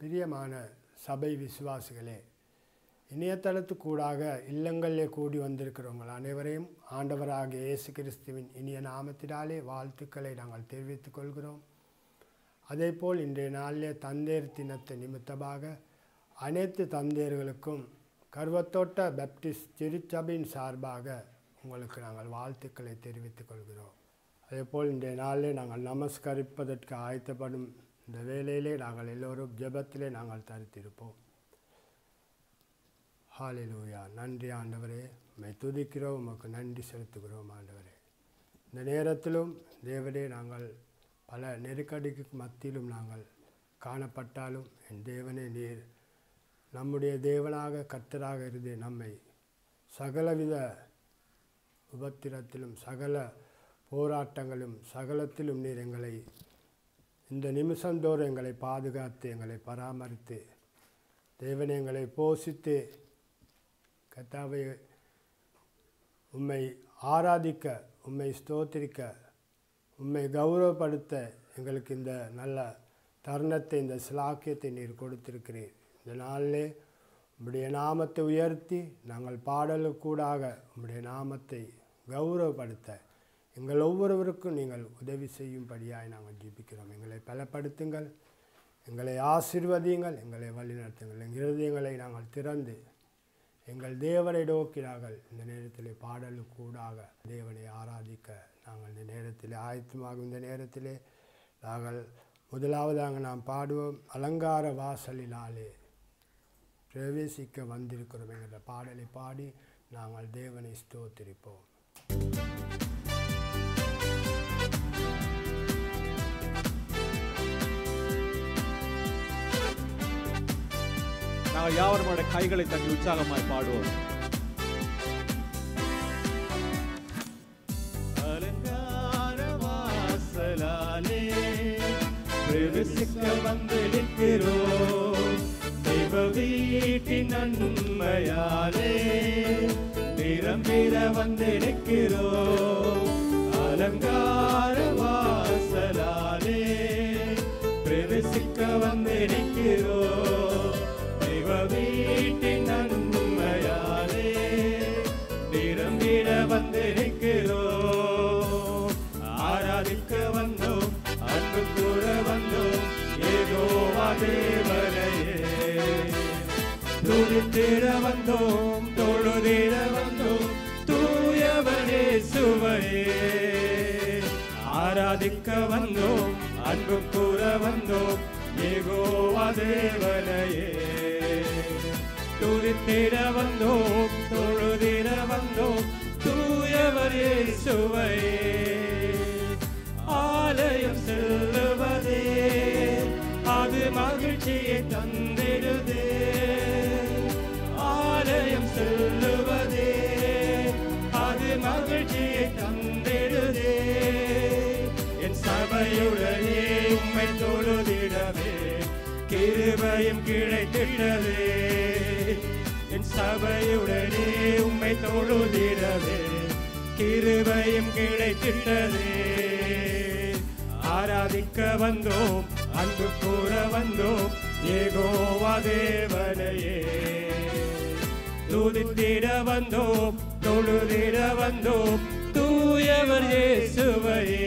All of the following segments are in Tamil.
பிரியமான சபை விசுவாசிகளே இணையதளத்துக்கூடாக இல்லங்களிலே கூடி வந்திருக்கிறவங்கள் அனைவரையும் ஆண்டவராகிய இயேசு கிறிஸ்துவின் இனிய நாமத்தினாலே வாழ்த்துக்களை நாங்கள் தெரிவித்துக் கொள்கிறோம் அதேபோல் இன்றைய நாளிலே தந்தேர் தினத்தை நிமித்தமாக அனைத்து தந்தையர்களுக்கும் கருவத்தோட்ட பெப்டிஸ்ட் திருச்சபையின் சார்பாக உங்களுக்கு நாங்கள் வாழ்த்துக்களை தெரிவித்துக் கொள்கிறோம் அதேபோல் இன்றைய நாளிலே நாங்கள் நமஸ்கரிப்பதற்கு ஆயத்தப்படும் இந்த வேளையிலே நாங்கள் எல்லோரும் ஜெபத்திலே நாங்கள் தரித்திருப்போம் ஹாலிலூயா நன்றி ஆண்டவரே உம்மை துதிக்கிறோம் உமக்கு நன்றி செலுத்துகிறோம் ஆண்டவரே இந்த நேரத்திலும் தேவனே நாங்கள் பல நெருக்கடிக்கு மத்தியிலும் நாங்கள் காணப்பட்டாலும் என் தேவனே நீர் நம்முடைய தேவனாக கர்த்தராக இருந்து நம்மை சகலவித உபத்திரத்திலும் சகல போராட்டங்களும் சகலத்திலும் நீர் எங்களை இந்த நிமிஷந்தோறும் எங்களை பாதுகாத்து எங்களை பராமரித்து தேவனை எங்களை போஷித்து கத்தாவை உம்மை ஆராதிக்க உம்மை ஸ்தோத்திரிக்க உம்மை கௌரவப்படுத்த எங்களுக்கு இந்த நல்ல தருணத்தை இந்த சிலாக்கியத்தை நீர் கொடுத்திருக்கிறீர் இந்த நாளிலே உம்முடைய நாமத்தை உயர்த்தி நாங்கள் பாடலுக்கூடாக உம்முடைய நாமத்தை கௌரவப்படுத்த எங்கள் ஒவ்வொருவருக்கும் நீங்கள் உதவி செய்யும்படியாய் நாங்கள் ஜெபிக்கிறோம் எங்களை பலப்படுத்துங்கள் எங்களை ஆசிர்வதியுங்கள் எங்களை வழிநடத்துங்கள் எங்கள் இருதயங்களை நாங்கள் திறந்து எங்கள் தேவனை நோக்கி நாங்கள் இந்த நேரத்தில் பாடலுக்கூடாக தேவனை ஆராதிக்க நாங்கள் இந்த நேரத்தில் ஆயத்தமாகும் இந்த நேரத்திலே நாங்கள் முதலாவதாக நாம் பாடுவோம் அலங்கார வாசலினாலே பிரவேசிக்க வந்திருக்கிறோம் என்கிற பாடலை பாடி நாங்கள் தேவனை ஸ்தோத்திரிப்போம் நாங்கள் யாவரும் நம்முடைய கைகளை தட்டி உற்சாகமாய் பாடுவோம் அலங்கார வாசலாலே பிரவேசிக்க வந்து நிற்கிறோம் தெய்வ வீட்டின் நன்மையாலே நிரம்பிட வந்து நிற்கிறோம் அலங்கார வாசலாலே பிரவேசிக்க வந்து நிற்கிறோம் தெய்வ வீட்டின் நன்மையாலே நிரம்பிட வந்து நிற்கிறோம் ஆராதிக்க வந்தோம் அன்பு கூற வந்தோம் ஏகோவா தேவனையே துதித்திட வந்தோம் தொழுதிட வந்தோம் தூயவனே சுவையே ஆராதிக்க வந்தோம் அன்பு கூற வந்தோம் ஏகோவா தேவனையே துதித்திட வந்தோம் தொழுதிட வந்தோம் தூயவர் இயேசுவையே ஆலயம் செல்லுவதே அது மகிழ்ச்சியை தந்திடுதே ஆலயம் செல்லுவதே அது மகிழ்ச்சியை தந்திடுதே என் சபையுடனே உம்மை தொழுதிடவே கிருபையும் கிடைத்திட்டதே என் சபையுடனே உம்மை தொழுதிடவே கிருபையும் கிடைத்திட்டதே ஆராதிக்க வந்தோம் அன்பு கூற வந்தோம் ஏகோவா தேவனையே துதித்திட வந்தோம் தொழுதிட வந்தோம் தூயவர் இயேசுவையே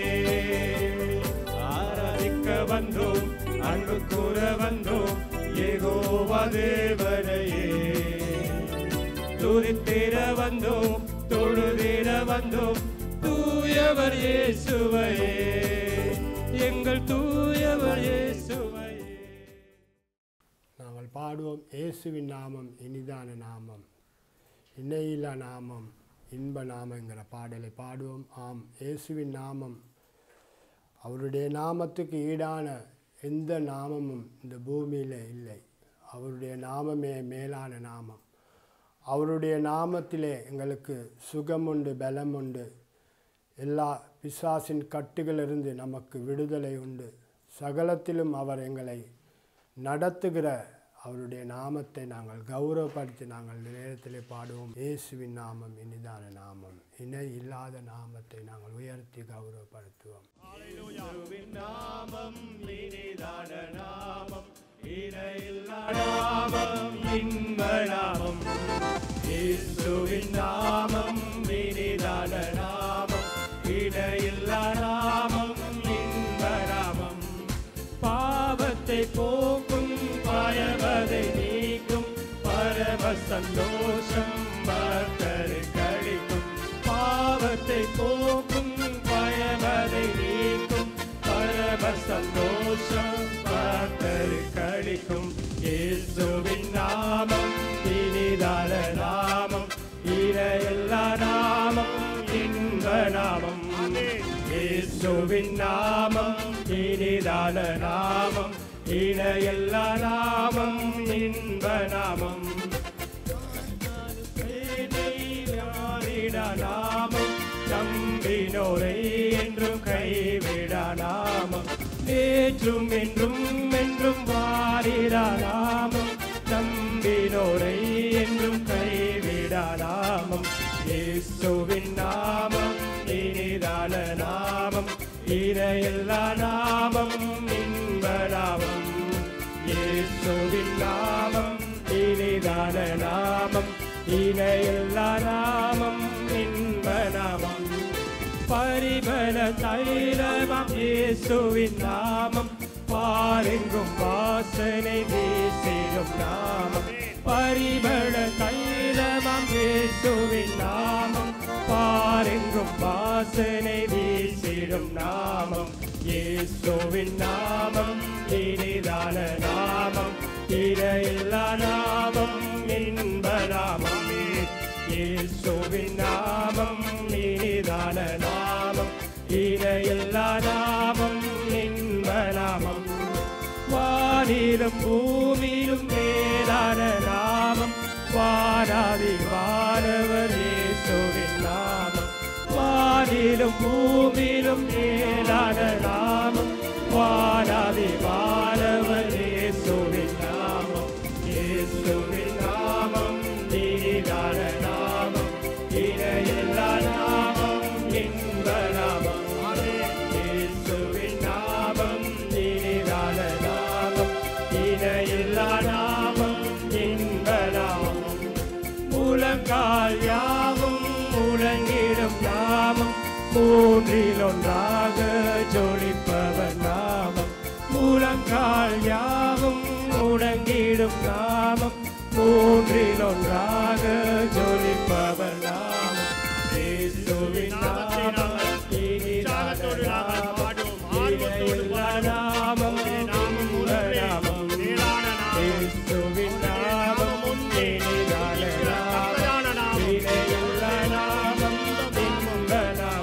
ஆராதிக்க வந்தோம் அன்பு கூற வந்தோம் ஏகோவா தேவனையே துதித்திட வந்தோம் தொழுதிட வந்தோம் தூயவர் இயேசுவையே எங்கள் தூயவர் இயேசுவையே நாங்கள் பாடுவோம் இயேசுவின் நாமம் இனிதான நாமம் இணையில்லா நாமம் இன்ப நாமங்கிற பாடலை பாடுவோம் ஆம் இயேசுவின் நாமம் அவருடைய நாமத்துக்கு ஈடான எந்த நாமமும் இந்த பூமியில் இல்லை அவருடைய நாமமே மேலான நாமம் அவருடைய நாமத்திலே எங்களுக்கு சுகம் உண்டு பலம் உண்டு எல்லா பிசாசின் கட்டுகளிலிருந்து நமக்கு விடுதலை உண்டு சகலத்திலும் அவர் எங்களை நடத்துகிற அவருடைய நாமத்தை நாங்கள் கௌரவப்படுத்தி நாங்கள் இந்த நேரத்திலே பாடுவோம் இயேசுவின் நாமம் இனிதான நாமம் இணை இல்லாத நாமத்தை நாங்கள் உயர்த்தி கௌரவப்படுத்துவோம் இயேசுவின் நாமம் இனிதான நாமம் இணையில்லா நாமம் இன்ப நாமம் இயேசுவின் நாமம் இனிதான நாமம் இணையில்லா நாமம் இன்ப நாமம் பாவத்தை போக்கும் பயவதை நீக்கும் பரம சந்தோஷம் பக்தரு கழிக்கும் பாவத்தை போக்கும் பயவதை நீக்கும் பரம சந்தோஷம் பக்தரு கழிக்கும் இயேசுவின் நாமம் இனிதான நாமம் இரையெல்லா நாமம் இன்ப நாமம் இயேசுவின் நாமம் இனிதான நாமம் இணையெல்லா நாமம் இன்ப நாமம் கைவிட நாமம் நம்பினோரை என்றும் கைவிட நாமம் நேற்றும் என்றும் என்றும் வாரிட நாமம் நம்பினோரை என்றும் கைவிட நாமம் இயேசுவின் நாமம் இனிதான நாமம் இரையெல்லா நாமம் இன்ப நாமம் இயேசுவின் நாமம் இனிதான நாமம் இணையெல்லா நாமம் இன்ப நாமம் பரிபல தைலமாம் இயேசுவின் நாமம் பாருங்கும் வாசனை வீசிடும் நாமம் பரிபல தைலமாம் இயேசுவின் நாமம் பாருங்கும் வாசனை வீசிடும் நாமம் இயேசுவின் நாமம் இனிதான நாமம் இடையில்லா நாமம் இன்ப நாமம் இயேசுவின் நாமம் இனிதான நாமம் இடையில்லா நாமம் இன்ப நாமம் வானிலும் பூமியிலும் மேலான நாமம் வாராதி வானவர் இயேசுவின் நாமம் வானிலும் பூமியிலும் மேலான நாமம் வாராதி வானவர் இயேசுவின் நாமம் இயேசுவின் நாமம் நீதான நாமம் இணையில்லா நாமம் இன்ப நாமம் இயேசுவின் நாமம் நீதான நாமம் இணையில்லா நாமம் இன்ப நாமம் முழங்கால் யாவும் முழங்கிடும் நாமம் மூன்றில் ஒன்றாக ஜொலிப்பவர் நாமம் முழங்கால் யாவும் முழங்கிடும் நாமம் மூன்றில் ஒன்றாக ஜொலிப்பவர் நாமம் இயேசுவின் நாமம் இனிதான நாமம் இணையில்லா நாமம் இன்ப நாமம் இயேசுவின் நாமம் இனிதான நாமம் இணையில்லா நாமம் இன்ப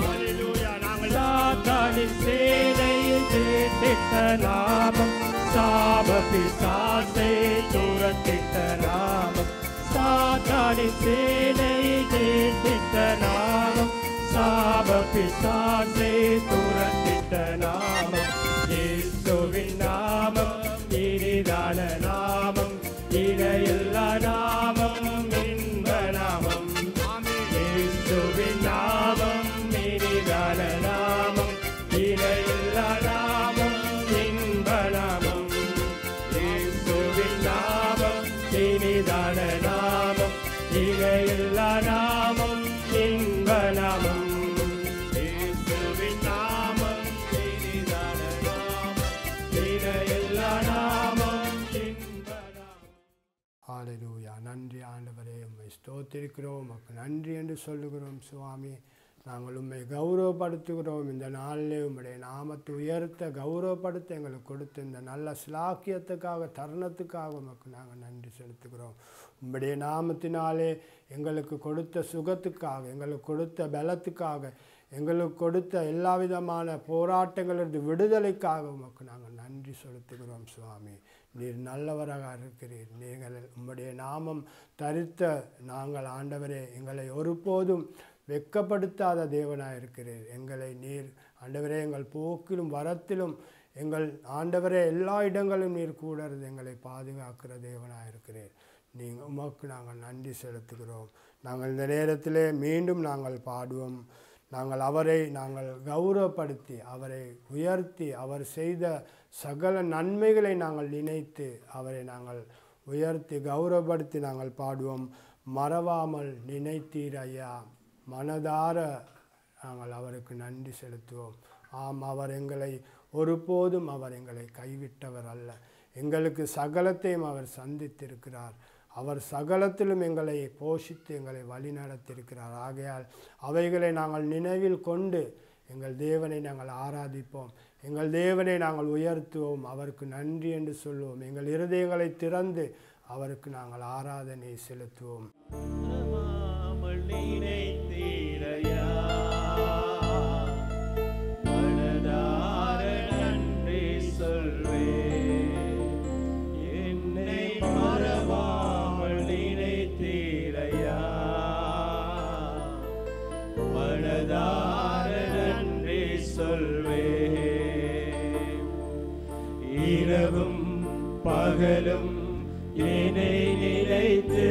நாமம் சாத்தானின் சேனையில் ஜெயித்திட்ட நாமம் சாப பிசாசை துரத்திட்ட நாமம் சாத்தானின் சேனையில் ஜெயித்திட்ட நாமம் சாப பிசாசை துரத்திட்ட நாமம் இயேசுவின் நாமம் இனிதான நாமம் இடையில்லா நாமம் இன்ப நாமம் இயேசுவின் நாமம் இனிதான நாமம் இடையில்லா நாமம் இன்ப நாமம் இயேசுவின் நாமம் இனிதான நாமம் இடையில்லா நாமம் இன்ப நாமம் இயேசுவின் நாமம் இனிதான நாமம் இடையில்லா நாமம் இன்ப நாமம் ஹalleluya நன்றி ஆண்டவரே உம்மை ஸ்தோத்திரிக்கிறோம் உமக்கு நன்றி என்று சொல்லுகிறோம் சுவாமி நாங்கள் உம்மை கௌரவப்படுத்துகிறோம் இந்த நாளிலே உம்முடைய நாமத்தை உயர்த்த கௌரவப்படுத்த எங்களுக்கு கொடுத்த இந்த நல்ல சிலாக்கியத்துக்காக தருணத்துக்காக உமக்கு நாங்கள் நன்றி செலுத்துகிறோம் உம்முடைய நாமத்தினாலே எங்களுக்கு கொடுத்த சுகத்துக்காக எங்களுக்கு கொடுத்த பலத்துக்காக எங்களுக்கு கொடுத்த எல்லா விதமான போராட்டங்களிலிருந்து விடுதலைக்காக உமக்கு நாங்கள் நன்றி செலுத்துகிறோம் சுவாமி நீர் நல்லவராக இருக்கிறீர் நீங்கள் உம்முடைய நாமம் தரித்த நாங்கள் ஆண்டவரே எங்களை ஒருபோதும் வெட்கப்படுத்தாத தேவனாக இருக்கிறீர் எங்களை நீர் ஆண்டவரே எங்கள் போக்கிலும் வரத்திலும் எங்கள் ஆண்டவரே எல்லா இடங்களிலும் நீர் கூட இருந்து எங்களை பாதுகாக்கிற தேவனாக இருக்கிறீர் நீங்கள் உமக்கு நாங்கள் நன்றி செலுத்துகிறோம் நாங்கள் இந்த நேரத்திலே மீண்டும் நாங்கள் பாடுவோம் நாங்கள் அவரை நாங்கள் கௌரவப்படுத்தி அவரை உயர்த்தி அவர் செய்த சகல நன்மைகளை நாங்கள் நினைத்து அவரை நாங்கள் உயர்த்தி கௌரவப்படுத்தி நாங்கள் பாடுவோம் மறவாமல் நினைத்தீர் ஐயா மனதார நாங்கள் அவருக்கு நன்றி செலுத்துவோம் ஆம் அவர் எங்களை ஒருபோதும் அவர் எங்களை கைவிட்டவர் அல்ல எங்களுக்கு சகலத்தையும் அவர் சந்தித்திருக்கிறார் அவர் சகலத்திலும் எங்களை போஷித்து எங்களை வழிநடத்தியிருக்கிறார் ஆகையால் அவைகளை நாங்கள் நினைவில் கொண்டு எங்கள் தேவனை நாங்கள் ஆராதிப்போம் எங்கள் தேவனை நாங்கள் உயர்த்துவோம் அவருக்கு நன்றி என்று சொல்லுவோம் எங்கள் இருதயங்களை திறந்து அவருக்கு நாங்கள் ஆராதனை செலுத்துவோம் மறவாமல் நினைத்தீரையா மனதார நன்றி சொல்வேன் என்னை மறவாமல் நினைத்தீரையா மனதார நன்றி சொல்வேன் இரவும் பகலும் என்னை நினைத்து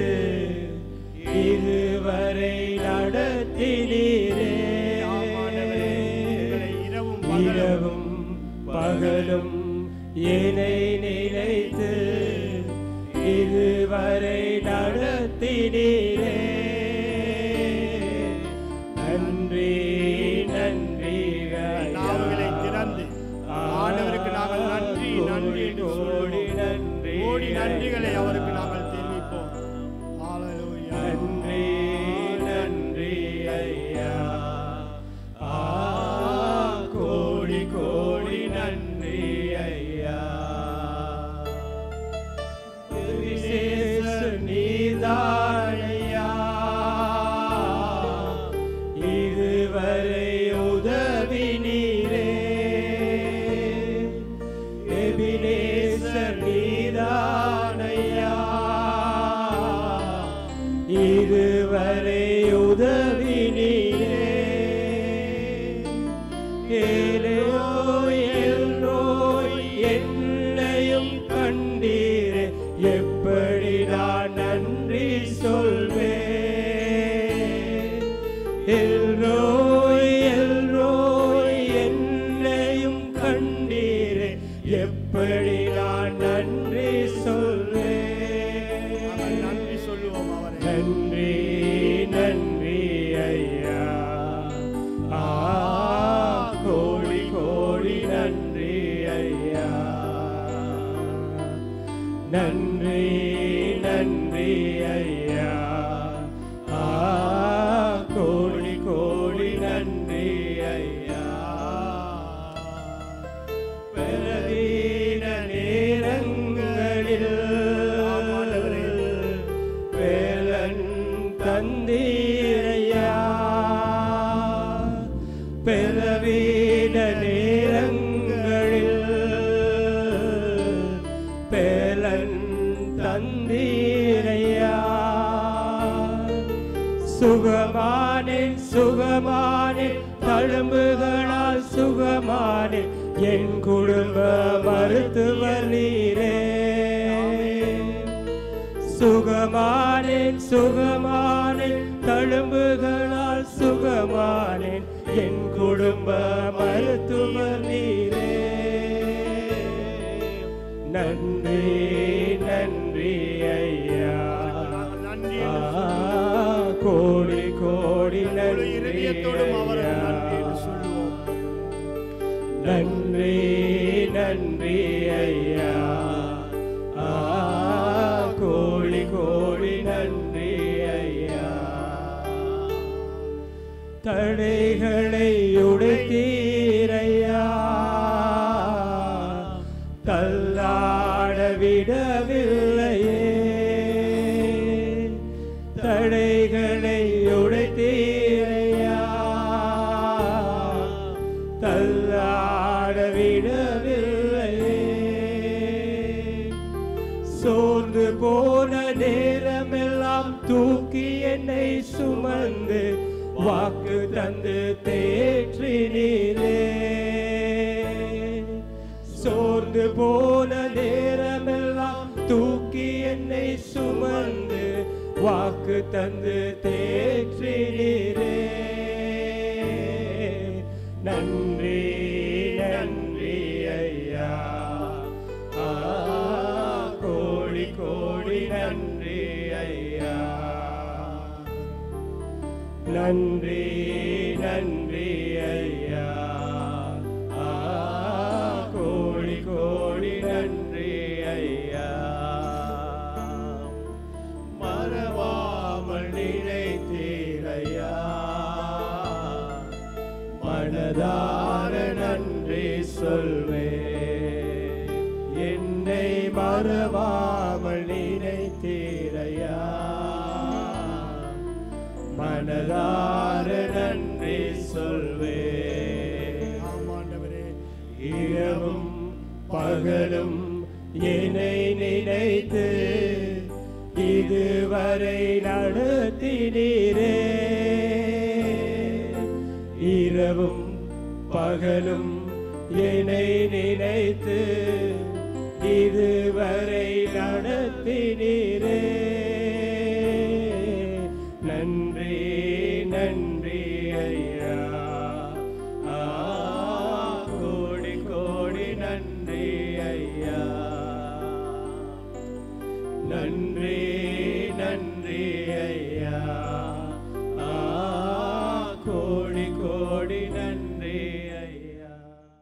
இதுவரை நடத்தினீரே ஆமாண்டவரே, உங்களை இரவும் பகலும் இரவும் பகலும் என்னை நினைத்து இதுவரை நடத்தினீரே நன்றி நன்றி நாவுகளை திறந்து ஆண்டவருக்கு நாங்கள் நன்றி நன்றி என்று கோடி சொல்லுவோம் நன்றி கோடி நன்றிகளை அவருக்கு நாங்கள் தெரிவிப்போம் ஹalleluya நன்றி நன்றி ஐயா ஆ கோடி கோடி நன்றி ஐயா விசேஷ நீதானையா இதுவரை உதவி நீரே எபினேசர் நீதானையா இதுவரை உதவி நீரே ஏலோய் எல்ரோய் என்னையும் கண்டீரே எப்படி நான் நன்றி சொல்வேன் எல்ரோய் எல்ரோய் என்னையும் கண்டீரே எப்படி நான் நன்றி சொல்வேன் நாங்கள் நன்றி சொல்லுவோம் அவரை நன்றி நன்றி ஐயா ஆ கோடி கோடி நன்றி ஐயா நன்றி நன்றி ஐயா ஆ கோடி கோடி நன்றி ஐயா பலவீன நேரங்களில் வேலன் தந்தீரையா பலவீன நேரங்களில் பேலன் தந்தீரையா சுகமானேன் சுகமானேன் தழும்புகளால் சுகமானேன் என் குடும்ப மருத்துவர் நீரே சுகமானேன் சுகமானேன் தழும்புகளால் சுகமானேன் என் குடும்ப மருத்துவர் நீரே நன்றி நன்றி ஐயா நாங்கள் நன்றி ஆ, என்று சொல்லுவோம் கோடி கோடி முழு நன்றி இருதயத்தோடும் அவருக்கு நன்றி என்று ஐயா. சொல்லுவோம் நன்றி நன்றி ஐயா ஆ, கோடி கோடி நன்றி ஐயா தடைகளை உடைத்தீரையா தள்ளாட விடவில்லையே தடைகளை உடைத்தீரையா தள்ளாட விடவில்லையே சோர்ந்து போன நேரமெல்லாம் தூக்கி என்னை சுமந்து வாக்கு தந்து தேற்றினீரே சோர்ந்து போன நேரமெல்லாம் தூக்கி என்னை சுமந்து வாக்கு தந்து தேற்றினீரே நன்றி நன்றி ஐயா ஆ, கோடி கோடி நன்றி ஐயா நன்றி நன்றி ஐயா ஆ, கோடி கோடி நன்றி ஐயா மறவாமல் நினைத்தீரையா மனதார நன்றி சொல்வே என்னை மறவாமல் நினைத்தீரையா மனதார நன்றி சொல்வே ஆமாண்டவரே இரவும் பகலும் என்னை நினைத்து இதுவரை நடத்தினீரே இரவும் பகலும் என்னை நினைத்து இதுவரை நடத்தினீரே நன்றி நன்றி ஐயா ஆ, கோடி கோடி நன்றி ஐயா நன்றி நன்றி ஐயா ஆ, கோடி கோடி நன்றி ஐயா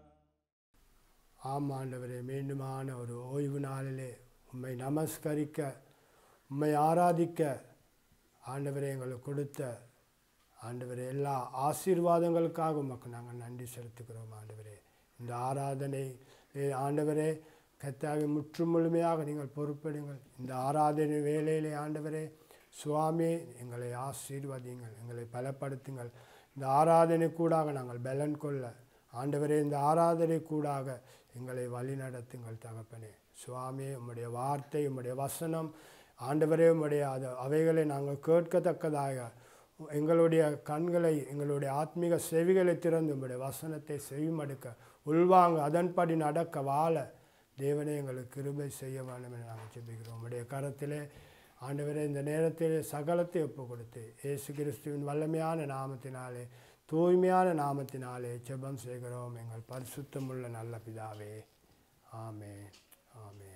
ஆமாண்டவரே மீண்டுமான ஒரு ஓய்வு நாளிலே உம்மை நமஸ்கரிக்க உம்மை ஆராதிக்க ஆண்டவரே எங்களுக்கு கொடுத்த ஆண்டவரே எல்லா ஆசீர்வாதங்களுக்காக உமக்கு நாங்கள் நன்றி செலுத்துகிறோம் ஆண்டவரே இந்த ஆராதனை ஏ ஆண்டவரே கத்தாவை முற்றும் முழுமையாக நீங்கள் பொறுப்பெடுங்கள் இந்த ஆராதனை வேலையிலே ஆண்டவரே சுவாமி எங்களை ஆசீர்வதியுங்கள் எங்களை பலப்படுத்துங்கள் இந்த ஆராதனை கூடாக நாங்கள் பலன் கொள்ள ஆண்டவரே இந்த ஆராதனை கூடாக எங்களை வழிநடத்துங்கள் தகப்பனே சுவாமி உம்முடைய வார்த்தை உம்முடைய வசனம் ஆண்டவரே உம்முடைய அது அவைகளை நாங்கள் கேட்கத்தக்கதாக எங்களுடைய கண்களை எங்களுடைய ஆத்மீக செவிகளை திறந்து உம்முடைய வசனத்தை செவிமடுக்க உள்வாங்க அதன்படி நடக்க வாழ தேவனே எங்களுக்கு கிருபை செய்ய வேண்டும் என நாங்கள் ஜெபிக்கிறோம் உம்முடைய கரத்திலே ஆண்டவரே இந்த நேரத்தில் சகலத்தை ஒப்பு கொடுத்து இயேசு கிறிஸ்துவின் வல்லமையான நாமத்தினாலே தூய்மையான நாமத்தினாலே ஜெபம் செய்கிறோம் எங்கள் பரிசுத்தமுள்ள நல்ல பிதாவே ஆமென் ஆமென்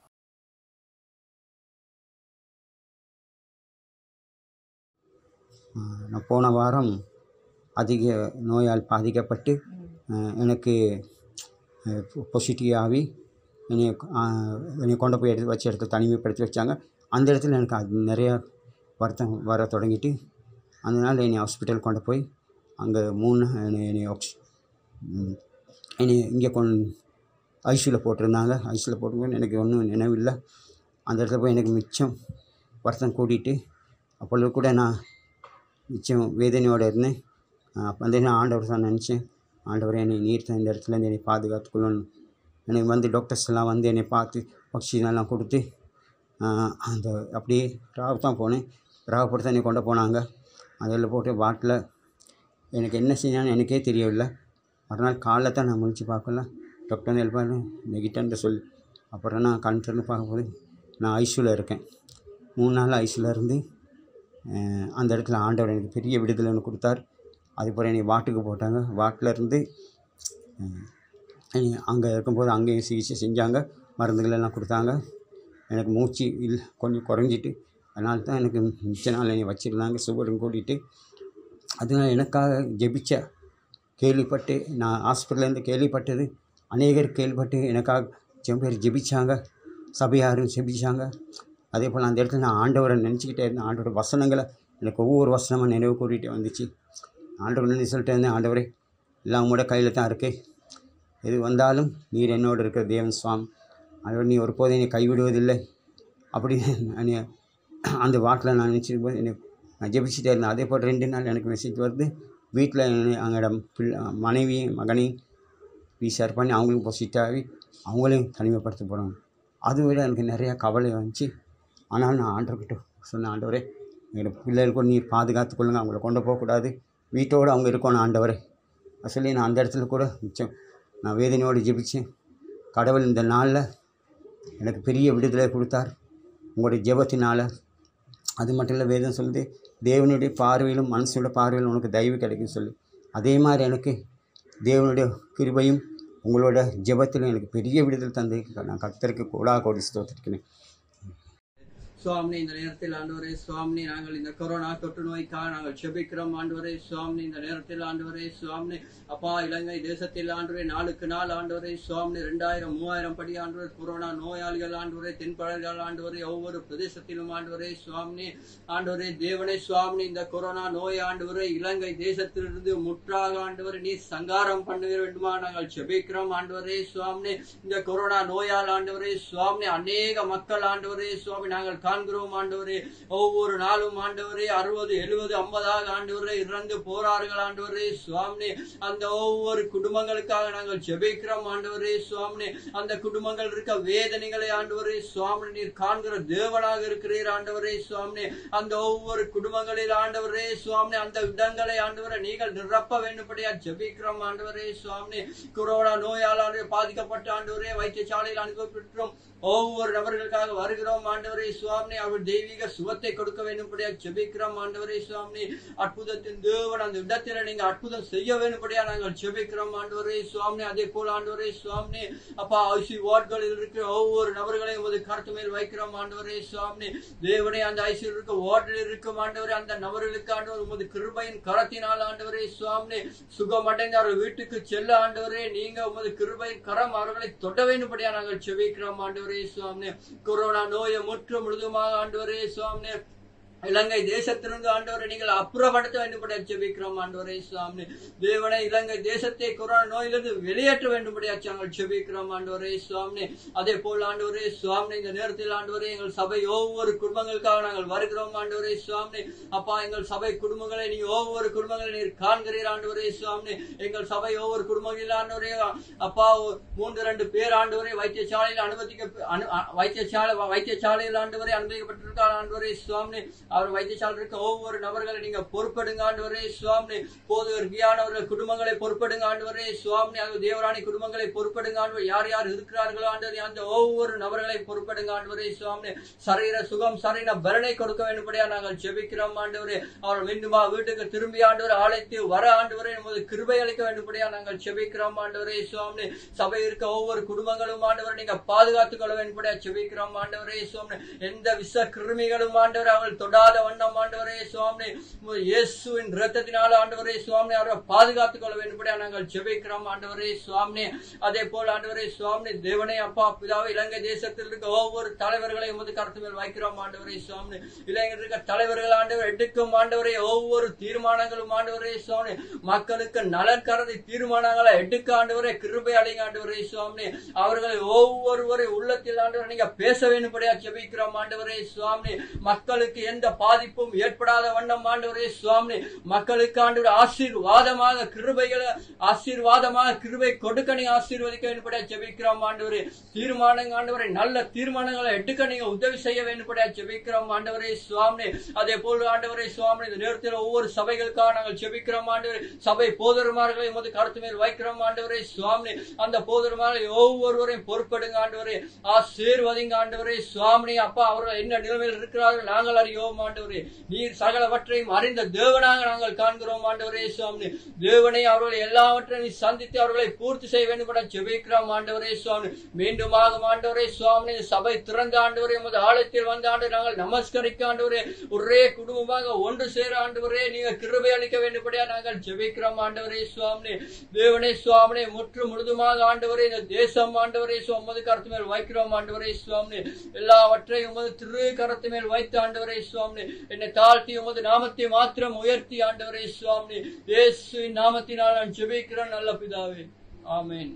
நான் போன வாரம் அதிக நோயால் பாதிக்கப்பட்டு அஹ், எனக்கு பாசிட்டிவ் ஆகி என்னை அஹ், என்னை கொண்டு போய் எடுத்து வச்ச இடத்துல தனிமைப்படுத்தி வச்சாங்க அந்த இடத்துல எனக்கு அது நிறையா வருத்தம் வர தொடங்கிட்டு அதனால் என்னை ஹாஸ்பிட்டல் கொண்டு போய் அங்கே மூணு என்னை என்னை ஆக்சி ம், என்னை இங்கே கொண்டு ஐசியூவில் போட்டிருந்தாங்க ஐசியூவில் போட்டும்போது எனக்கு ஒன்றும் நினைவில்லை அந்த இடத்துல போய் எனக்கு மிச்சம் வருத்தம் கூட்டிகிட்டு அப்பொழுது கூட நான் மிச்சம் வேதனையோடு இருந்தேன் அப்போ வந்து நான் ஆண்டவர் தான் நினச்சேன் ஆண்டவரே என்னை நீர் தான் இந்த இடத்துலேருந்து என்னை பாதுகாத்துக்கொள்ளணும் எனக்கு வந்து டாக்டர்ஸ் எல்லாம் வந்து என்னை பார்த்து ஆக்சிஜன் எல்லாம் கொடுத்து ஆஹ், அந்த அப்படியே ராவு தான் போனேன் ராவப்படுத்த என்னை கொண்டு போனாங்க அதில் போட்டு பாட்டில் எனக்கு என்ன செஞ்சான்னு எனக்கே தெரியவில்லை மறுநாள் காலைல தான் நான் முடிச்சு பார்க்கல டாக்டர் வந்து எழுப்பாரு நெகிட்டன்ட்டு சொல்லி அப்புறம் நான் கண் திறந்து பார்க்கும்போது நான் ஐசியூவில் இருக்கேன் மூணு நாள் ஐசியூவில் இருந்து அஹ் அந்த இடத்துல ஆண்டவர் எனக்கு பெரிய விடுதலை ஒன்று கொடுத்தார் அதுக்கப்புறம் என்னை வாட்டுக்கு போட்டாங்க வாட்டில் இருந்து அங்கே இருக்கும்போது அங்கேயும் சிகிச்சை செஞ்சாங்க மருந்துகள் எல்லாம் கொடுத்தாங்க எனக்கு மூச்சு இல்லை கொஞ்சம் குறைஞ்சிட்டு அதனால தான் எனக்கு மிச்ச நாள் என்னை வச்சுருந்தாங்க சுகரும் கூட்டிகிட்டு அதனால் எனக்காக ஜெபிச்ச கேள்விப்பட்டு நான் ஹாஸ்பிட்டல்லேருந்து கேள்விப்பட்டது அநேகர் கேள்விப்பட்டு எனக்காக சில பேர் ஜெபிச்சாங்க சபையாரும் ஜெபிச்சாங்க அதே போல் அந்த இடத்துல நான் ஆண்டவரை நினச்சிக்கிட்டே இருந்தேன் ஆண்டவரோட வசனங்களை எனக்கு ஒவ்வொரு வசனமாக நினைவு கூட்டிகிட்டே வந்துச்சு ஆண்டவர் நன்றி சொல்லிட்டே இருந்தேன் ஆண்டவரே எல்லாம் உங்களோட கையில் தான் இருக்கு எது வந்தாலும் நீர் என்னோடு இருக்கிற தேவன் சுவாமி ஆண்டவர் நீ ஒருபோதும் என்னை கைவிடுவதில்லை அப்படி நான் அந்த வாட்டில் நான் நினச்சிட்டு போது எனக்கு நான் ஜெபிச்சுட்டே இருந்தேன் அதே போல் ரெண்டு நாள் எனக்கு மெசேஜ் வருது வீட்டில் அங்கோட பிள்ளை மனைவியும் மகனையும் ரீசார் பண்ணி அவங்களுக்கும் பாசிட்டிவாகி அவங்களையும் தனிமைப்படுத்த போகிறாங்க அதை விட எனக்கு நிறையா கவலை வந்துச்சு ஆனால் நான் ஆண்டவர்கிட்ட சொன்னேன் ஆண்டவரே எங்களோட பிள்ளைகளுக்கும் நீர் பாதுகாத்துக் கொள்ளுங்க அவங்கள கொண்டு போகக்கூடாது வீட்டோடு அவங்க இருக்கணும் ஆண்டவரே அது சொல்லி நான் அந்த இடத்துல கூட மிச்சம் நான் வேதனையோடு ஜெபிச்சேன் கடவுள் இந்த நாளில் எனக்கு பெரிய விடுதலை கொடுத்தார் உங்களுடைய ஜெபத்தினால் அது மட்டும் இல்லை வேதம் சொல்லுது தேவனுடைய பார்வையிலும் மனசோட பார்வையிலும் உனக்கு தயவு கிடைக்கும் சொல்லி அதே மாதிரி எனக்கு தேவனுடைய கிருபையும் உங்களோட ஜெபத்தில் எனக்கு பெரிய விடுதல் தந்து நான் கர்த்தருக்கு கோடா கோடி ஸ்தோத்திருக்கிறேன் சுவாமி இந்த நேரத்தில் ஆண்டவரே சுவாமி நாங்கள் இந்த கொரோனா தொற்று நோய்க்காக நாங்கள் செபிக்கிறோம் ஆண்டவரே சுவாமி இந்த நேரத்தில் ஆண்டவரே சுவாமி அப்பா இலங்கை தேசத்தில் ஆண்டவரே நாளுக்கு நாள் ஆண்டவரே சுவாமி ரெண்டாயிரம் மூவாயிரம் படி ஆண்டவரே கொரோனா நோயாளிகள் ஆண்டவரே தென்பழர்கள் ஆண்டவரே ஒவ்வொரு பிரதேசத்திலும் ஆண்டவரே சுவாமி ஆண்டவரே தேவனே சுவாமி இந்த கொரோனா நோய் ஆண்டவரே இலங்கை தேசத்திலிருந்து முற்றாக ஆண்டவரே நீ சங்காரம் பண்ண வேண்டுமா நாங்கள் செபிக்கிறோம் ஆண்டவரே சுவாமி இந்த கொரோனா நோயால் ஆண்டவரே சுவாமி அநேக மக்கள் ஆண்டவரே சுவாமி நாங்கள் காண்கிறோம் ஆண்டவரே ஒவ்வொரு நாளும் ஆண்டவரே அறுபது எழுபது ஐம்பதாக ஆண்டவரே இறந்து போறார்கள் ஆண்டவரே சுவாமி அந்த ஒவ்வொரு குடும்பங்களுக்காக நாங்கள் ஜெபிக்கிறோம் ஆண்டவரே சுவாமி அந்த குடும்பங்கள் இருக்க வேதனைகளை ஆண்டவரே சுவாமி நீர் காண்கிற தேவனாக இருக்கிறீர் ஆண்டவரே சுவாமி அந்த ஒவ்வொரு குடும்பங்களில் ஆண்டவரே சுவாமி அந்த இடங்களை ஆண்டவரை நீங்கள் நிரப்ப வேண்டும்படியா ஜெபிக்கிறோம் ஆண்டவரே சுவாமி கொரோனா நோயால் ஆண்டவரே பாதிக்கப்பட்ட ஆண்டவரே வைத்தியசாலையில் அனுப்பப்பட்டிருக்கிறோம் ஒவ்வொரு நபர்களுக்காக வருகிறோம் ஆண்டவரே சுவாமி அவர் தெய்வீக சுகத்தை கொடுக்க வேண்டும்படியா ஜெபிக்கிறோம் ஆண்டவரே சுவாமி அற்புதத்தின் தேவன் அந்த இடத்துல நீங்க அற்புதம் செய்ய வேண்டும்படியா நாங்கள் ஜெபிக்கிறோம் ஆண்டவரே சுவாமி அதே போல ஆண்டவரே சுவாமி அப்பா ஐசி வார்டுகளில் இருக்கிற ஒவ்வொரு நபர்களையும் உமது கருத்து மேல் வைக்கிறோம் ஆண்டவரே சுவாமி தேவனே அந்த ஐசியில் இருக்க வார்டில் இருக்கும் ஆண்டவரே அந்த நபர்களுக்கு ஆண்டவர் உமது கிருபையின் கரத்தினால் ஆண்டவரே சுவாமி சுகமடைந்த அவர்கள் வீட்டுக்கு செல்ல ஆண்டவரே நீங்க உமது கிருபையின் கரம் அவர்களை தொட வேண்டும்படியா நாங்கள் செபிக்கிறோம் ஆண்டவரே சுவாமி கொரோனா நோயை முற்று முழுதுமாக ஆண்டவரே சுவாமி இலங்கை தேசத்திலிருந்து ஆண்டவரை நீங்கள் அப்புறப்படுத்த வேண்டும்படியா ஜெபிக்கிறோம் ஆண்டவரே சுவாமி தேவனை இலங்கை தேசத்தை கொரோனா நோயிலிருந்து வெளியேற்ற வேண்டும்படியா நாங்கள் ஜெபிக்கிறோம் ஆண்டவரே சுவாமி அதே போல் ஆண்டவரே சுவாமி இந்த நேரத்தில் ஆண்டவரே எங்கள் சபை ஒவ்வொரு குடும்பங்களுக்காக நாங்கள் வருகிறோம் ஆண்டவரே சுவாமி அப்பா எங்கள் சபை குடும்பங்களை நீ ஒவ்வொரு குடும்பங்களை நீர் காண்கிறீர் ஆண்டவரே சுவாமி எங்கள் சபை ஒவ்வொரு குடும்பங்களில் ஆண்டவரே அப்பா மூன்று ரெண்டு பேர் ஆண்டவரே வைத்தியசாலையில் அனுமதிக்க அனு- அ- வைத்தியசாலை வைத்தியசாலையில் ஆண்டவரே அனுமதிக்கப்பட்டிருக்கார் ஆண்டவரே சுவாமி அவர் வைத்தியசாலை இருக்க ஒவ்வொரு நபர்களை நீங்க பொறுப்படுங்க ஆண்டவரே சுவாமி போதுவர் கியானவர்கள் குடும்பங்களை பொறுப்படுங்க ஆண்டவரே சுவாமி அது தேவராணி குடும்பங்களை பொறுப்படுங்க ஆண்டவர் யார் யார் இருக்கிறார்களோ ஆண்டவரே அந்த ஒவ்வொரு நபர்களை பொறுப்படுங்க ஆண்டவரே சுவாமி சரீர சுகம் சரீர பலனை கொடுக்க வேண்டும்படியா நாங்கள் ஜெபிக்கிறோம் ஆண்டவரே அவர் மீண்டுமா வீட்டுக்கு திரும்பி ஆண்டவர் அழைத்து வர ஆண்டவரே நமது கிருபை அளிக்க வேண்டும்படியா நாங்கள் ஜெபிக்கிறோம் ஆண்டவரே சுவாமி சபை இருக்க ஒவ்வொரு குடும்பங்களும் ஆண்டவரை நீங்க பாதுகாத்துக் கொள்ள வேண்டும்படியா ஜெபிக்கிறோம் ஆண்டவரே சுவாமி எந்த விஷ கிருமிகளும் ஆண்டவர் அவர்கள் தொடாத வண்ணம் ஆண்டவரே சுவாமி உமது இயேசுவின் இரத்தத்தினால் ஆண்டவரே சுவாமி அவரை பாதுகாத்துக் கொள்ள வேண்டும்படியா நாங்கள் ஜெபிக்கிறோம் ஆண்டவரே சுவாமி அதே போல் ஆண்டவரே சுவாமி தேவனே அப்பா பிதாவே இலங்கை தேசத்தில் இருக்க ஒவ்வொரு தலைவர்களை உமது கருத்து மேல் வைக்கிறோம் ஆண்டவரே சுவாமி இலங்கையில் இருக்க தலைவர்கள் ஆண்டவர் எடுக்கும் ஆண்டவரே ஒவ்வொரு தீர்மானங்களும் ஆண்டவரே சுவாமி மக்களுக்கு நலன் கருதி தீர்மானங்களை எடுக்க ஆண்டவரே கிருபை அடைங்க ஆண்டவரே சுவாமி அவர்களை ஒவ்வொருவரை உள்ளத்தில் ஆண்டவரை நீங்க பேச வேண்டும்படியா ஜெபிக்கிறோம் ஆண்டவரே சுவாமி மக்களுக்கு எந்த பாதிப்பும் ஏற்படாத வண்ணம் ஆண்டவரே சுவாமி மக்களுக்கு ஆண்டவர் ஆசீர்வாதமாக கிருபைகளை ஆசீர்வாதமாக கிருபை கொடுக்க நீங்க ஆசீர்வதிக்க வேண்டும்படியா ஜெபிக்கிறோம் ஆண்டவரே தீர்மானங்க ஆண்டவரை நல்ல தீர்மானங்களை எடுக்க நீங்க உதவி செய்ய வேண்டும்படியா ஜெபிக்கிறோம் ஆண்டவரே சுவாமி அதே போல் ஆண்டவரே சுவாமி இந்த நேரத்தில் ஒவ்வொரு சபைகளுக்காக நாங்கள் ஜெபிக்கிறோம் ஆண்டவரே சபை போதருமார்களை உமது கருத்து மேல் வைக்கிறோம் ஆண்டவரே சுவாமி அந்த போதருமார்களை ஒவ்வொருவரையும் பொறுப்படுங்க ஆண்டவரே ஆசீர்வதிங்க ஆண்டவரே சுவாமி அப்பா அவர்கள் என்ன நிலைமையில் இருக்கிறார்கள் நாங்கள் அறியோம் ஆண்டவரே நீர் சகலவற்றையும் அறிந்த தேவனாக நாங்கள் காண்கிறோம் ஆண்டவரே சுவாமி தேவனை அவர்களை எல்லாவற்றையும் நீ சந்தித்து அவர்களை பூர்த்தி செய்ய வேண்டும் என ஜெபிக்கிறோம் ஆண்டவரே சுவாமி மீண்டுமாக ஆண்டவரே சுவாமி இந்த சபை திறந்த ஆண்டவரே உமது ஆலயத்தில் வந்த ஆண்டு நாங்கள் நமஸ்கரிக்க ஆண்டவரே ஒரே குடும்பமாக ஒன்று சேர ஆண்டவரே நீங்க கிருபை அளிக்க வேண்டும்படியா நாங்கள் ஜெபிக்கிறோம் ஆண்டவரே சுவாமி தேவனே சுவாமி முற்று முழுதுமாக ஆண்டவரே இந்த தேசம் ஆண்டவரே சுவாமி உமது கருத்து மேல் வைக்கிறோம் ஆண்டவரே சுவாமி எல்லாவற்றையும் உமது திரு கரத்து மேல் வைத்து ஆண்டவரே சுவாமி என்னை தாழ்த்தி உமது நாமத்தை மாத்திரம் உயர்த்தி ஆண்டவரே சுவாமி இயேசுவின் நாமத்தினால் நான் ஜெபிக்கிறேன் நல்ல பிதாவே ஆமென்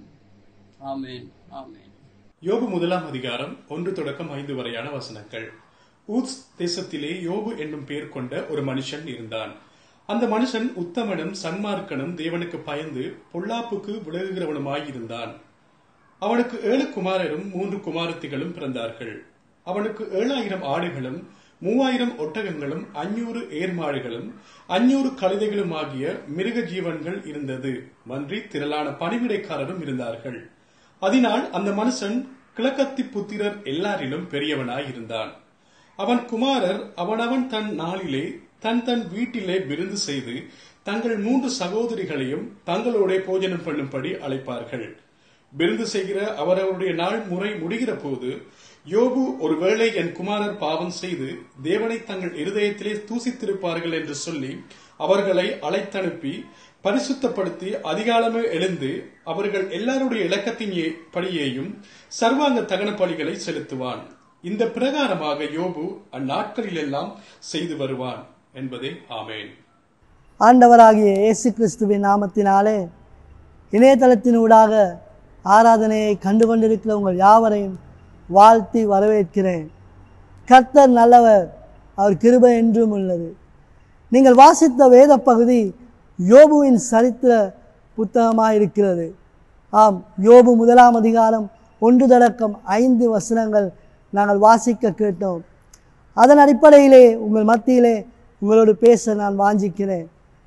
ஆமென் ஆமென் யோபு முதலாம் அதிகாரம் ஒன்று தொடக்கம் ஐந்து வரையான வசனங்கள் ஊத்ஸ் தேசத்திலே யோபு என்னும் பெயர் கொண்ட ஒரு மனுஷன் இருந்தான் அந்த மனுஷன் உத்தமனும் சன்மார்க்கனும் தேவனுக்கு பயந்து பொல்லாப்புக்கு விலகுகிறவனுமாயிருந்தான் அவனுக்கு ஏழு குமாரரும் மூன்று குமாரத்திகளும் பிறந்தார்கள் அவனுக்கு ஏழாயிரம் ஆடுகளும் மூவாயிரம் ஒட்டகங்களும் அஞ்சூறு ஏர்மாடுகளும் அஞ்சூறு கழுதைகளும் ஆகிய மிருக ஜீவன்கள் இருந்தது மன்றி திரளான பணிவிடைக்காரரும் இருந்தார்கள் அதனால் அந்த மனுஷன் கிழக்கத்தி புத்திரர் எல்லாரிலும் பெரியவனாய் இருந்தான் அவன் குமாரர் அவனவன் தன் நாளிலே தன் தன் வீட்டிலே விருந்து செய்து தங்கள் மூன்று சகோதரிகளையும் தங்களோட போஜனம் பண்ணும்படி அழைப்பார்கள் விருந்து செய்கிற அவரவருடைய நாள் முறை முடிகிற போது யோபு ஒருவேளை என் குமாரர் பாவம் செய்து தேவனை தங்கள் இருதயத்திலே தூசித்திருப்பார்கள் என்று சொல்லி அவர்களை அழைத்தனுப்பி பரிசுத்தப்படுத்தி அதிகாலமே எழுந்து அவர்கள் எல்லாருடைய இலக்கத்தின் ஏ- படியேயும் சர்வாங்க தகன பலிகளை செலுத்துவான் இந்த பிரகாரமாக யோபு அந்நாட்களிலெல்லாம் செய்து வருவான் என்பதே ஆமேன் ஆண்டவராகிய இயேசு கிறிஸ்துவின் நாமத்தினாலே இணையதளத்தினூடாக ஆராதனையை கண்டு கொண்டிருக்கிற உங்கள் யாவரையும் வாழ்த்தி வரவேற்கிறேன் கர்த்தர் நல்லவர் அவர் கிருபை என்றும் உள்ளது நீங்கள் வாசித்த வேத பகுதி யோபுவின் சரித்திர புத்தகமாக இருக்கிறது ஆம் யோபு முதலாம் அதிகாரம் ஒன்று தொடக்கம் ஐந்து வசனங்கள் நாங்கள் வாசிக்க கேட்டோம் அதன் அடிப்படையிலே உங்கள் மத்தியிலே உங்களோடு பேச நான் வாஞ்சிக்கிறேன்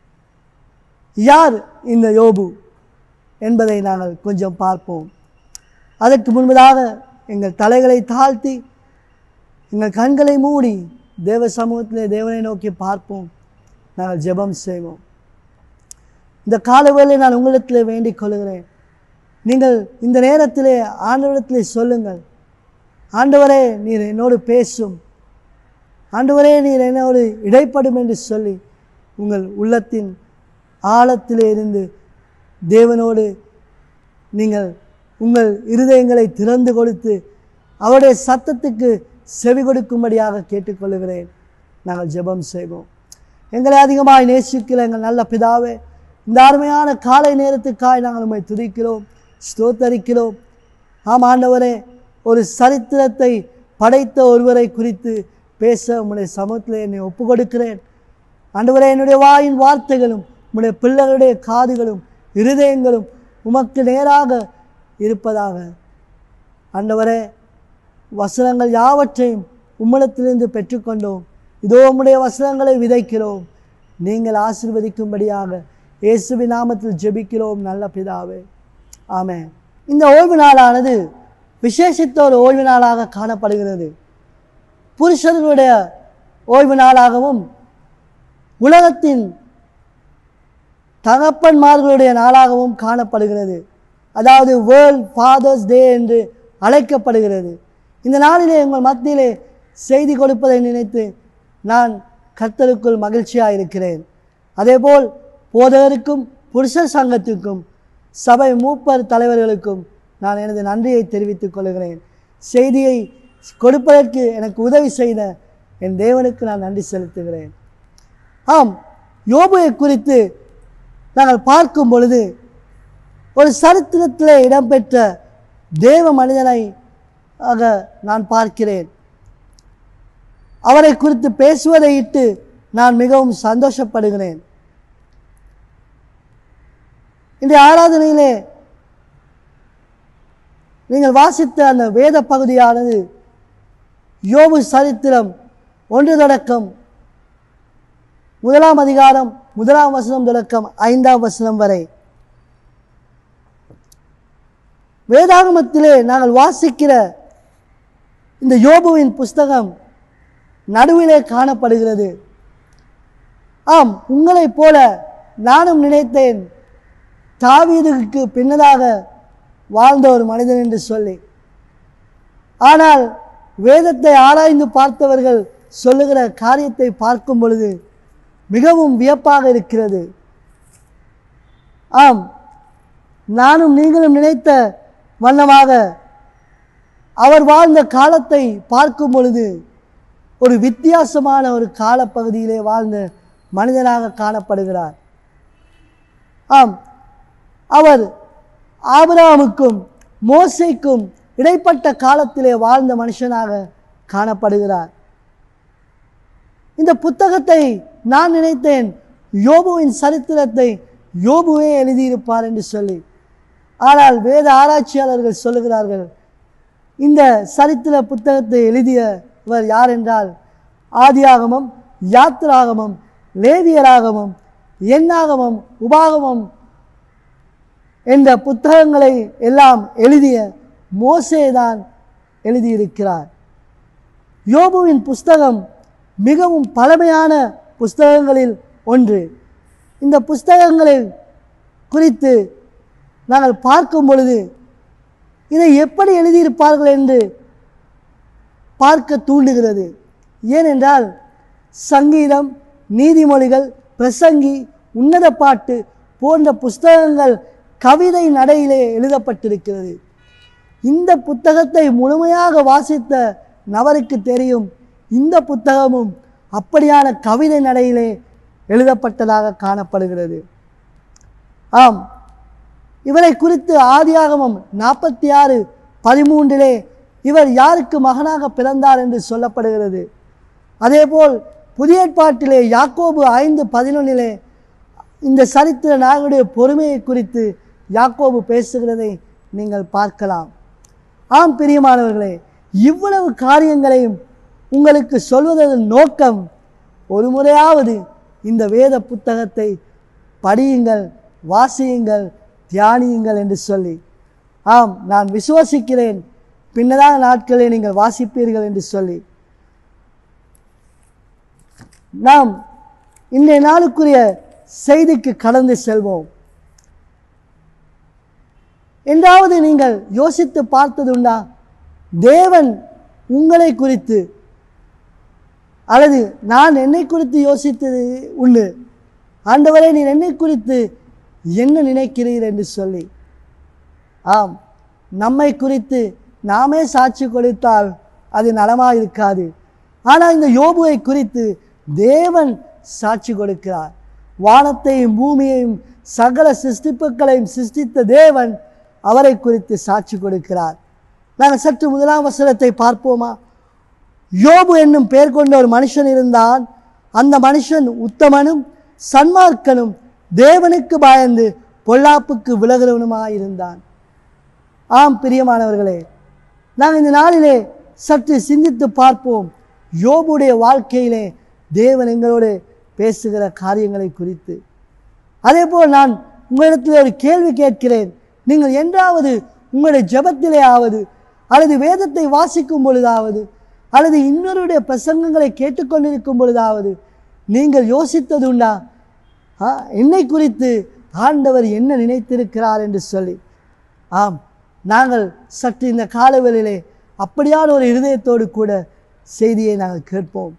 யார் இந்த யோபு என்பதை நாங்கள் கொஞ்சம் பார்ப்போம் அதற்கு முன்பதாக எங்கள் தலைகளை தாழ்த்தி எங்கள் கண்களை மூடி தேவ சமூகத்திலே தேவனை நோக்கி பார்ப்போம் நாங்கள் ஜெபம் செய்வோம் இந்த காலவேளை நான் உங்களிடத்திலே வேண்டிக் கொள்கிறேன் நீங்கள் இந்த நேரத்திலே ஆண்டவரிடத்திலே சொல்லுங்கள் ஆண்டவரே நீர் என்னோடு பேசும் ஆண்டவரே நீர் என்னோடு இடைப்படும் என்று சொல்லி உங்கள் உள்ளத்தின் ஆழத்திலே இருந்து தேவனோடு நீங்கள் உங்கள் இருதயங்களை திறந்து கொடுத்து அவருடைய சத்தத்துக்கு செவி கொடுக்கும்படியாக கேட்டுக்கொள்கிறேன் நாங்கள் ஜெபம் செய்வோம் எங்களை அதிகமாய் நேசிக்கிற எங்கள் நல்ல பிதாவே இந்த அருமையான காலை நேரத்துக்காய் நாங்கள் உம்மை துதிக்கிறோம் ஸ்தோத்தரிக்கிறோம் ஆம் ஆண்டவரே ஒரு சரித்திரத்தை படைத்த ஒருவரை குறித்து பேச உம்முடைய சமூகத்தில் என்னை ஒப்பு கொடுக்கிறேன் ஆண்டவரே என்னுடைய வாயின் வார்த்தைகளும் உம்முடைய பிள்ளைகளுடைய காதுகளும் இருதயங்களும் உமக்கு நேராக இருப்பதாக ஆண்டவரே வசனங்கள் யாவற்றையும் உம்மிடத்திலிருந்து பெற்றுக்கொண்டோம் இதோ உம்முடைய வசனங்களை விதைக்கிறோம் நீங்கள் ஆசீர்வதிக்கும்படியாக இயேசுவின் நாமத்தில் ஜெபிக்கிறோம் நல்ல பிதாவே ஆமென் இந்த ஓய்வு நாளானது விசேஷித்த ஒரு ஓய்வு நாளாக காணப்படுகிறது புருஷர்களுடைய ஓய்வு நாளாகவும் உலகத்தின் தகப்பன்மார்களுடைய நாளாகவும் காணப்படுகிறது அதாவது வேர்ல்ட் ஃபாதர்ஸ் டே என்று அழைக்கப்படுகிறது இந்த நாளிலே உங்கள் மத்தியிலே செய்தி கொடுப்பதை நினைத்து நான் கர்த்தருக்குள் மகிழ்ச்சியாக இருக்கிறேன் அதேபோல் போதகருக்கும் புருஷர் சங்கத்துக்கும் சபை மூப்பர் தலைவர்களுக்கும் நான் எனது நன்றியை தெரிவித்துக் கொள்கிறேன் செய்தியை கொடுப்பதற்கு எனக்கு உதவி செய்த என் தேவனுக்கு நான் நன்றி செலுத்துகிறேன் ஆம் யோபுவை குறித்து நாங்கள் பார்க்கும் பொழுது ஒரு சரித்திரத்திலே இடம்பெற்ற தேவ மனிதனை ஆக நான் பார்க்கிறேன் அவரை குறித்து பேசுவதை இட்டு நான் மிகவும் சந்தோஷப்படுகிறேன் இன்றைய ஆராதனையிலே நீங்கள் வாசித்த அந்த வேத பகுதியானது யோபு சரித்திரம் ஒன்று தொடக்கம் முதலாம் அதிகாரம் முதலாம் வசனம் தொடக்கம் ஐந்தாம் வசனம் வரை வேதாகமத்திலே நாங்கள் வாசிக்கிற இந்த யோபுவின் புஸ்தகம் நடுவிலே காணப்படுகிறது ஆம் உங்களைப் போல நானும் நினைத்தேன் தாவீதுக்கு பின்னதாக வாழ்ந்த ஒரு மனிதன் என்று சொல்லி ஆனால் வேதத்தை ஆராய்ந்து பார்த்தவர்கள் சொல்லுகிற காரியத்தை பார்க்கும் பொழுது மிகவும் வியப்பாக இருக்கிறது ஆம் நானும் நீங்களும் நினைத்த வண்ணமாக அவர் வாழ்ந்த காலத்தை பார்க்கும் பொழுது ஒரு வித்தியாசமான ஒரு காலப்பகுதியிலே வாழ்ந்த மனிதனாக காணப்படுகிறார் ஆம் அவர் ஆபிரகாமுக்கும் மோசைக்கும் இடைப்பட்ட காலத்திலே வாழ்ந்த மனுஷனாக காணப்படுகிறார் இந்த புத்தகத்தை நான் நினைத்தேன் யோபுவின் சரித்திரத்தை யோபுவே எழுதியிருப்பார் என்று சொல்லி ஆனால் வேத ஆராய்ச்சியாளர்கள் சொல்லுகிறார்கள் இந்த சரித்திர புத்தகத்தை எழுதியவர் யார் என்றால் ஆதியாகமம் யாத்திராகமம் லேவியராகமம் எண்ணாகமம் உபாகமம் என்ற புத்தகங்களை எல்லாம் எழுதிய மோசேதான் எழுதியிருக்கிறார் யோபுவின் புஸ்தகம் மிகவும் பழமையான புஸ்தகங்களில் ஒன்று இந்த புஸ்தகங்களை குறித்து நாங்கள் பார்க்கும் பொழுது இதை எப்படி எழுதியிருப்பார்கள் என்று பார்க்க தூண்டுகிறது ஏனென்றால் சங்கீதம் நீதிமொழிகள் பிரசங்கி உன்னத பாட்டு போன்ற புஸ்தகங்கள் கவிதை நடையிலே எழுதப்பட்டிருக்கிறது இந்த புத்தகத்தை முழுமையாக வாசித்த நபருக்கு தெரியும் இந்த புத்தகமும் அப்படியான கவிதை நடையிலே எழுதப்பட்டதாக காணப்படுகிறது ஆம் இவரை குறித்து ஆதியாகமம் நாற்பத்தி ஆறு பதிமூன்றிலே இவர் யாருக்கு மகனாக பிறந்தார் என்று சொல்லப்படுகிறது அதேபோல் புதிய ஏற்பாட்டிலே யாக்கோபு ஐந்து பதினொன்னிலே இந்த சரித்திர நாயகனுடைய பொறுமையை குறித்து யாக்கோபு பேசுகிறதை நீங்கள் பார்க்கலாம் ஆம் பிரியமானவர்களே இவ்வளவு காரியங்களையும் உங்களுக்கு சொல்வதன் நோக்கம் ஒரு முறையாவது இந்த வேத புத்தகத்தை படியுங்கள் வாசியுங்கள் தியானியுங்கள் என்று சொல்லி ஆம் நான் விசுவசிக்கிறேன் பின்னதான நாட்களை நீங்கள் வாசிப்பீர்கள் என்று சொல்லி நாம் இன்றைய நாளுக்குரிய செய்திக்கு கடந்து செல்வோம் என்றாவது நீங்கள் யோசித்து பார்த்ததுண்டா தேவன் உங்களை குறித்து அல்லது நான் என்னை குறித்து யோசித்தது உண்டு ஆண்டவரே நீ என்னை குறித்து என்ன நினைக்கிறீர் என்று சொல்லி ஆம் நம்மை குறித்து நாமே சாட்சி கொடுத்தால் அது நலமாக இருக்காது ஆனால் இந்த யோபுவை குறித்து தேவன் சாட்சி கொடுக்கிறார் வானத்தையும் பூமியையும் சகல சிருஷ்டிப்புகளையும் சிருஷ்டித்த தேவன் அவரை குறித்து சாட்சி கொடுக்கிறார் நாங்கள் சற்று முதலாம் வசனத்தை பார்ப்போமா யோபு என்னும் பெயர் கொண்ட ஒரு மனுஷன் இருந்தான் அந்த மனுஷன் உத்தமனும் சன்மார்க்கனும் தேவனுக்கு பயந்து பொல்லாப்புக்கு விலகிறவனுமாய் இருந்தான் ஆம் பிரியமானவர்களே நாங்கள் இந்த நாளிலே சற்று சிந்தித்து பார்ப்போம் யோபுடைய வாழ்க்கையிலே தேவன் எங்களோடு பேசுகிற காரியங்களை குறித்து அதேபோல் நான் உங்களிடத்தில் ஒரு கேள்வி கேட்கிறேன் நீங்கள் என்றாவது உங்களுடைய ஜெபத்திலே ஆவது அல்லது வேதத்தை வாசிக்கும் பொழுதாவது அல்லது இன்னொருடைய பிரசங்கங்களை கேட்டுக்கொண்டிருக்கும் பொழுதாவது நீங்கள் யோசித்தது உண்டா ஆ, என்னை குறித்து ஆண்டவர் என்ன நினைத்திருக்கிறார் என்று சொல்லி ஆம் நாங்கள் சற்று இந்த காலவெளியிலே அப்படியான ஒரு இருதயத்தோடு கூட செய்தியை நாங்கள் கேட்போம்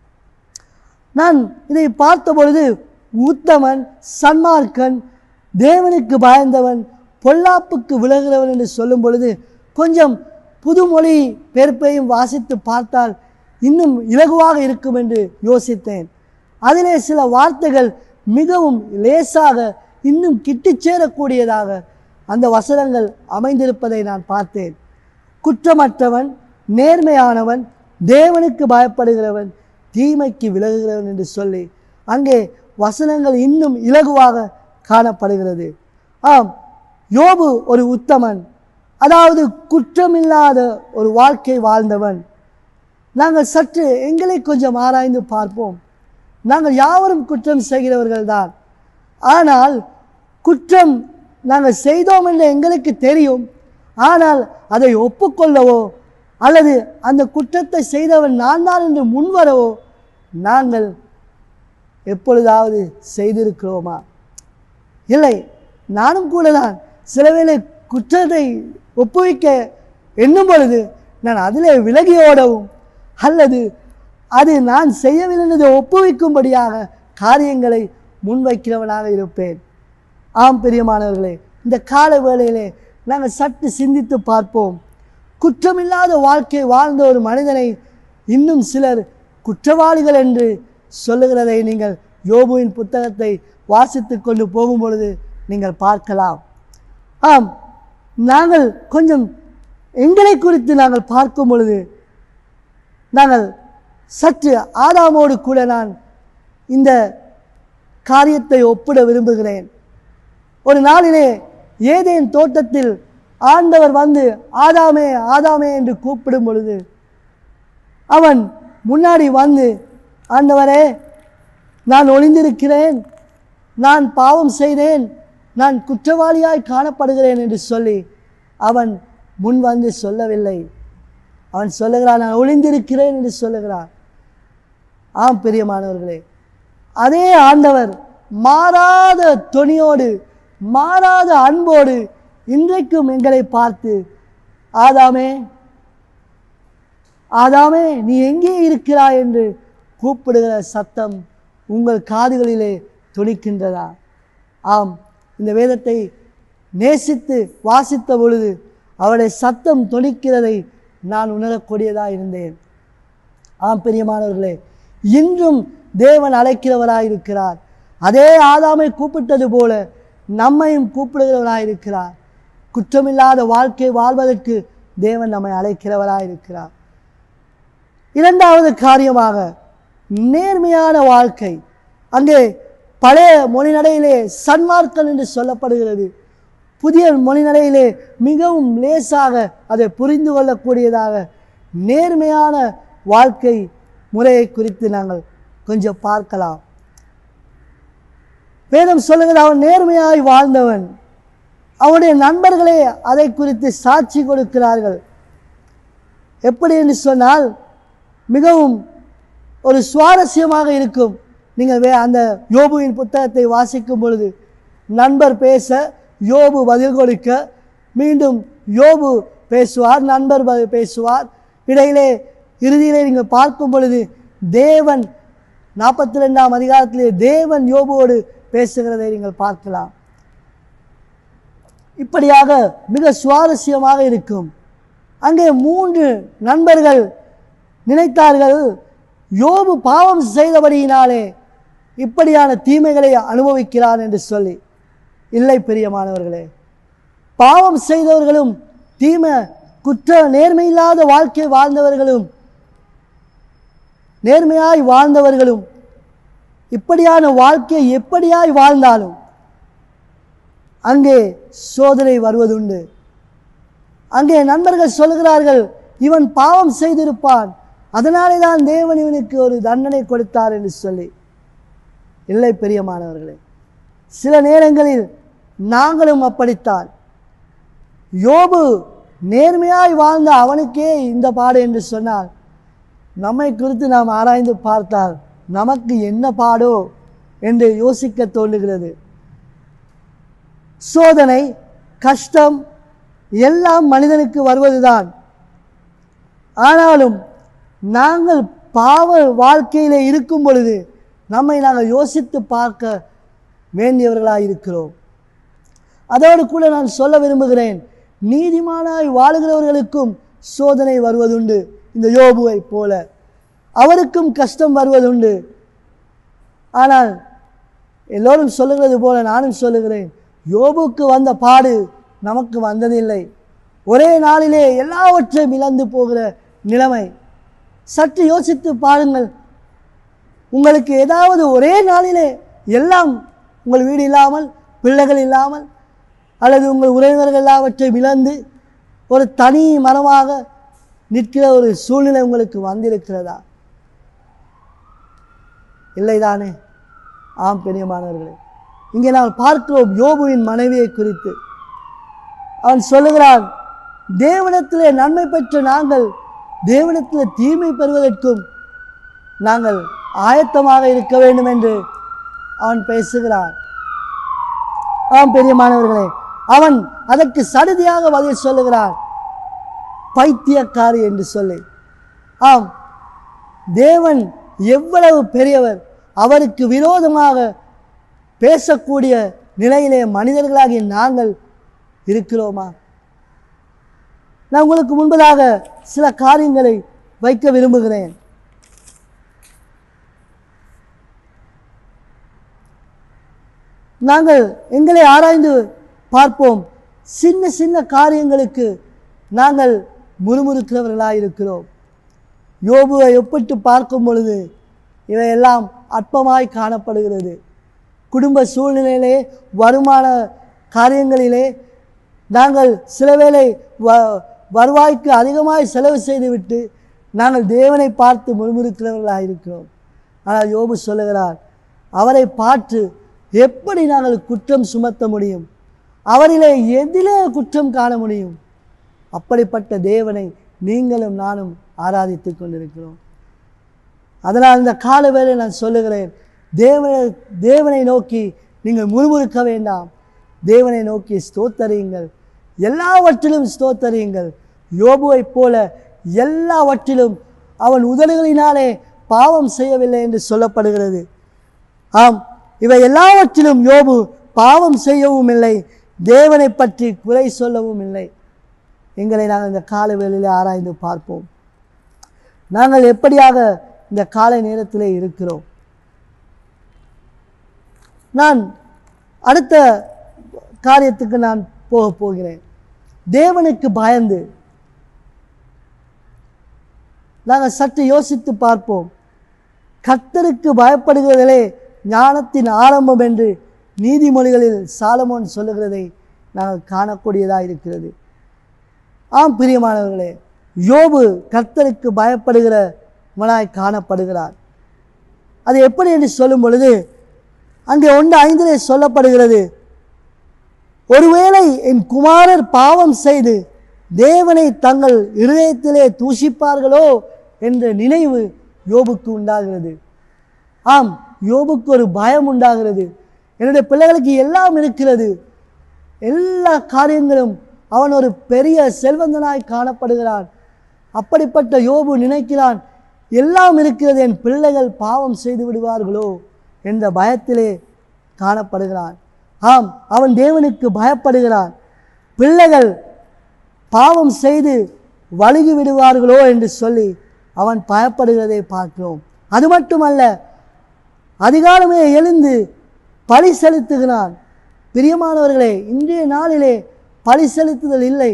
நான் இதை பார்த்த பொழுது உத்தமன் சன்மார்க்கன் தேவனுக்கு பயந்தவன் பொல்லாப்புக்கு விலகிறவன் என்று சொல்லும் பொழுது கொஞ்சம் புதுமொழி பெருப்பையும் வாசித்து பார்த்தால் இன்னும் இலகுவாக இருக்கும் என்று யோசித்தேன் அதிலே சில வார்த்தைகள் மிகவும் லேசாக இன்னும் கிட்டிச் சேரக்கூடியதாக அந்த வசனங்கள் அமைந்திருப்பதை நான் பார்த்தேன் குற்றமற்றவன் நேர்மையானவன் தேவனுக்கு பயப்படுகிறவன் தீமைக்கு விலகுகிறவன் என்று சொல்லி அங்கே வசனங்கள் இன்னும் இலகுவாக காணப்படுகிறது ஆம் யோபு ஒரு உத்தமன் அதாவது குற்றமில்லாத ஒரு வாழ்க்கை வாழ்ந்தவன் நாங்கள் சற்று எங்களை கொஞ்சம் ஆராய்ந்து பார்ப்போம் நாங்கள் யாவரும் குற்றம் செய்கிறவர்கள்தான் ஆனால் குற்றம் நாங்கள் செய்தோம் என்று எங்களுக்கு தெரியும் ஆனால் அதை ஒப்புக்கொள்ளவோ அல்லது அந்த குற்றத்தை செய்தவன் நான் தான் என்று முன்வரவோ நாங்கள் எப்பொழுதாவது செய்திருக்கிறோமா இல்லை நானும் கூட தான் சில வேளை குற்றத்தை ஒப்புவிக்க எண்ணும் பொழுது நான் அதிலே விலகி ஓடவும் அல்லது அது நான் செய்யவில்லை என்பதை ஒப்புவிக்கும்படியாக காரியங்களை முன்வைக்கிறவனாக இருப்பேன் ஆம் பிரியமானவர்களே இந்த கால வேளையிலே நாங்கள் சற்று சிந்தித்து பார்ப்போம் குற்றமில்லாத வாழ்க்கை வாழ்ந்த ஒரு மனிதனை இன்னும் சிலர் குற்றவாளிகள் என்று சொல்லுகிறதை நீங்கள் யோபுவின் புத்தகத்தை வாசித்து கொண்டு போகும் பொழுது நீங்கள் பார்க்கலாம் ஆம் நாங்கள் கொஞ்சம் எங்களை குறித்து நாங்கள் பார்க்கும் பொழுது நாங்கள் சற்று ஆதாமோடு கூட நான் இந்த காரியத்தை ஒப்பிட விரும்புகிறேன் ஒரு நாளிலே ஏதேன் தோட்டத்தில் ஆண்டவர் வந்து ஆதாமே ஆதாமே என்று கூப்பிடும் பொழுது அவன் முன்னாடி வந்து ஆண்டவரே நான் ஒளிந்திருக்கிறேன் நான் பாவம் செய்தேன் நான் குற்றவாளியாய் காணப்படுகிறேன் என்று சொல்லி அவன் முன் வந்து சொல்லவில்லை அவன் சொல்லுகிறான் நான் ஒளிந்திருக்கிறேன் என்று சொல்லுகிறான் ஆம் பிரியமானவர்களே அதே ஆண்டவர் மாறாத துணியோடு மாறாத அன்போடு இன்றைக்கும் எங்களை பார்த்து ஆதாமே ஆதாமே நீ எங்கே இருக்கிறாய் என்று கூப்பிடுகிற சத்தம் உங்கள் காதுகளிலே துணிக்கின்றதா ஆம் இந்த வேதத்தை நேசித்து வாசித்த பொழுது அவருடைய சத்தம் தொனிக்கிறதை நான் உணரக்கூடியதாக இருந்தேன் ஆம் பிரியமானவர்களே இன்றும் தேவன் அழைக்கிறவராய் இருக்கிறார் அதே ஆதாமை கூப்பிட்டது போல நம்மையும் கூப்பிடுகிறவராய் இருக்கிறார் குற்றமில்லாத வாழ்க்கை வாழ்வதற்கு தேவன் நம்மை அழைக்கிறவராய் இருக்கிறார் இரண்டாவது காரியமாக நேர்மையான வாழ்க்கை அங்கே பழைய மொழிநடையிலே சன்மார்க்கன் என்று சொல்லப்படுகிறது புதிய மொழிநடையிலே மிகவும் லேசாக அதை புரிந்து கொள்ளக்கூடியதாக நேர்மையான வாழ்க்கை முறையை குறித்து நாங்கள் கொஞ்சம் பார்க்கலாம் வேதம் சொல்லுகிறது அவன் நேர்மையாய் வாழ்ந்தவன் அவனுடைய நண்பர்களே அதை குறித்து சாட்சி கொடுக்கிறார்கள் எப்படி என்று சொன்னால் மிகவும் ஒரு சுவாரஸ்யமாக இருக்கும் நீங்கள் வே அந்த யோபுவின் புத்தகத்தை வாசிக்கும் பொழுது நண்பர் பேச யோபு பதில் கொடுக்க மீண்டும் யோபு பேசுவார் நண்பர் ப- பேசுவார் இடையிலே இறுதியிலே நீங்கள் பார்க்கும் பொழுது தேவன் நாற்பத்தி ரெண்டாம் அதிகாரத்திலே தேவன் யோபுவோடு பேசுகிறதை நீங்கள் பார்க்கலாம் இப்படியாக மிக சுவாரஸ்யமாக இருக்கும் அங்கே மூன்று நண்பர்கள் நினைத்தார்கள் யோபு பாவம் செய்தபடியினாலே இப்படியான தீமைகளை அனுபவிக்கிறான் என்று சொல்லி இல்லை பிரியமானவர்களே பாவம் செய்தவர்களும் தீமை குற்ற நேர்மையில்லாத வாழ்க்கை வாழ்ந்தவர்களும் நேர்மையாய் வாழ்ந்தவர்களும் இப்படியான வாழ்க்கை எப்படியாய் வாழ்ந்தாலும் அங்கே சோதனை வருவதுண்டு அங்கே நண்பர்கள் சொல்கிறார்கள் இவன் பாவம் செய்திருப்பான் அதனாலே தான் தேவன் இவனுக்கு ஒரு தண்டனை கொடுத்தார் என்று சொல்லி இல்லை பெரியமானவர்களே சில நேரங்களில் நாங்களும் அப்படித்தான் யோபு நேர்மையாய் வாழ்ந்த அவனுக்கே இந்த பாடு என்று சொன்னால் நம்மை குறித்து நாம் ஆராய்ந்து பார்த்தால் நமக்கு என்ன பாடோ என்று யோசிக்க தோன்றுகிறது சோதனை கஷ்டம் எல்லாம் மனிதனுக்கு வருவதுதான் ஆனாலும் நாங்கள் பாவ வாழ்க்கையில் இருக்கும் பொழுது நம்மை நாங்கள் யோசித்து பார்க்க வேண்டியவர்களாக இருக்கிறோம் அதோடு கூட நான் சொல்ல விரும்புகிறேன் நீதிமானாய் வாழுகிறவர்களுக்கும் சோதனை வருவதுண்டு இந்த யோபுவை போல அவருக்கும் கஷ்டம் வருவதுண்டு ஆனால் எல்லோரும் சொல்லுகிறது போல நானும் சொல்லுகிறேன் யோபுக்கு வந்த பாடு நமக்கு வந்ததில்லை ஒரே நாளிலே எல்லாவற்றையும் இழந்து போகிற நிலைமை சற்று யோசித்து பாருங்கள் உங்களுக்கு ஏதாவது ஒரே நாளிலே எல்லாம் உங்கள் வீடு இல்லாமல் பிள்ளைகள் இல்லாமல் அல்லது உங்கள் உறவினர்கள் எல்லாவற்றையும் இழந்து ஒரு தனி மரமாக நிற்கிற ஒரு சூழ்நிலை உங்களுக்கு வந்திருக்கிறதா இல்லைதானே ஆம் பெரியமானவர்களே இங்கே நாம் பார்க்கிறோம் யோபுவின் மனைவியை குறித்து அவன் சொல்லுகிறான் தேவனத்திலே நன்மை பெற்ற நாங்கள் தேவனத்திலே தீமை பெறுவதற்கும் நாங்கள் ஆயத்தமாக இருக்க வேண்டும் என்று அவன் பேசுகிறான் ஆம் பெரியமானவர்களே அவன் அதற்கு சடுதியாக பதில் சொல்லுகிறான் பைத்தியக்காரி என்று சொல்லி ஆம் தேவன் எவ்வளவு பெரியவர் அவருக்கு விரோதமாக பேசக்கூடிய நிலையிலே மனிதர்களாகிய நாங்கள் இருக்கிறோமா நான் உங்களுக்கு முன்பதாக சில காரியங்களை வைக்க விரும்புகிறேன் நாங்கள் எங்களை ஆராய்ந்து பார்ப்போம் சின்ன சின்ன காரியங்களுக்கு நாங்கள் முறுமுறுக்கிறவர்களாக இருக்கிறோம் யோபுவை ஒப்பிட்டு பார்க்கும் பொழுது இவையெல்லாம் அற்பமாய் காணப்படுகிறது குடும்ப சூழ்நிலையிலே வருமான காரியங்களிலே நாங்கள் சில வேளை வ வருவாய்க்கு அதிகமாய் செலவு செய்துவிட்டு நாங்கள் தேவனை பார்த்து முறுமுறுக்கிறவர்களாக இருக்கிறோம் ஆனால் யோபு சொல்லுகிறார் அவரை பார்த்து எப்படி நாங்கள் குற்றம் சுமத்த முடியும் அவரிலே எதிலே குற்றம் காண முடியும் அப்படிப்பட்ட தேவனை நீங்களும் நானும் ஆராதித்து கொண்டிருக்கிறோம் அதனால் இந்த கால வேளை நான் சொல்லுகிறேன் தேவனை தேவனை நோக்கி நீங்கள் முறுமுறுக்க வேண்டாம் தேவனை நோக்கி ஸ்தோத்தரியுங்கள் எல்லாவற்றிலும் ஸ்தோத்தரியுங்கள் யோபுவைப் போல எல்லாவற்றிலும் அவன் உதடுகளினாலே பாவம் செய்யவில்லை என்று சொல்லப்படுகிறது ஆம் இவை எல்லாவற்றிலும் யோபு பாவம் செய்யவும் இல்லை தேவனை பற்றி குறை சொல்லவும் இல்லை எங்களை நாங்கள் இந்த காலை வேளையிலே ஆராய்ந்து பார்ப்போம் நாங்கள் எப்படியாக இந்த காலை நேரத்திலே இருக்கிறோம் நான் அடுத்த காரியத்துக்கு நான் போக போகிறேன் தேவனுக்கு பயந்து நாங்கள் சற்று யோசித்து பார்ப்போம் கர்த்தருக்கு பயப்படுகிறதிலே ஞானத்தின் ஆரம்பம் என்று நீதிமொழிகளில் சாலமோன் சொல்லுகிறதை நாங்கள் காணக்கூடியதாக இருக்கிறது ஆம் பிரியமானவர்களே யோபு கர்த்தருக்கு பயப்படுகிறவனாய் காணப்படுகிறார் அது எப்படி என்று சொல்லும் பொழுது அங்கே ஒன்று ஐந்திலே சொல்லப்படுகிறது ஒருவேளை என் குமாரர் பாவம் செய்து தேவனை தங்கள் இருதயத்திலே தூஷிப்பார்களோ என்ற நினைவு யோபுக்கு உண்டாகிறது ஆம் யோபுக்கு ஒரு பயம் உண்டாகிறது என்னுடைய பிள்ளைகளுக்கு எல்லாம் இருக்கிறது எல்லா காரியங்களும் அவன் ஒரு பெரிய செல்வந்தனாய் காணப்படுகிறான் அப்படிப்பட்ட யோபு நினைக்கிறான் எல்லாம் இருக்கிறது என் பிள்ளைகள் பாவம் செய்து விடுவார்களோ என்ற பயத்திலே காணப்படுகிறான் ஆம் அவன் தேவனுக்கு பயப்படுகிறான் பிள்ளைகள் பாவம் செய்து வழுகி விடுவார்களோ என்று சொல்லி அவன் பயப்படுகிறதை பார்க்கிறோம் அது மட்டுமல்ல அதிகாலமே எழுந்து பழி செலுத்துகிறான் பிரியமானவர்களே இன்றைய நாளிலே பழி செலுத்துதல் இல்லை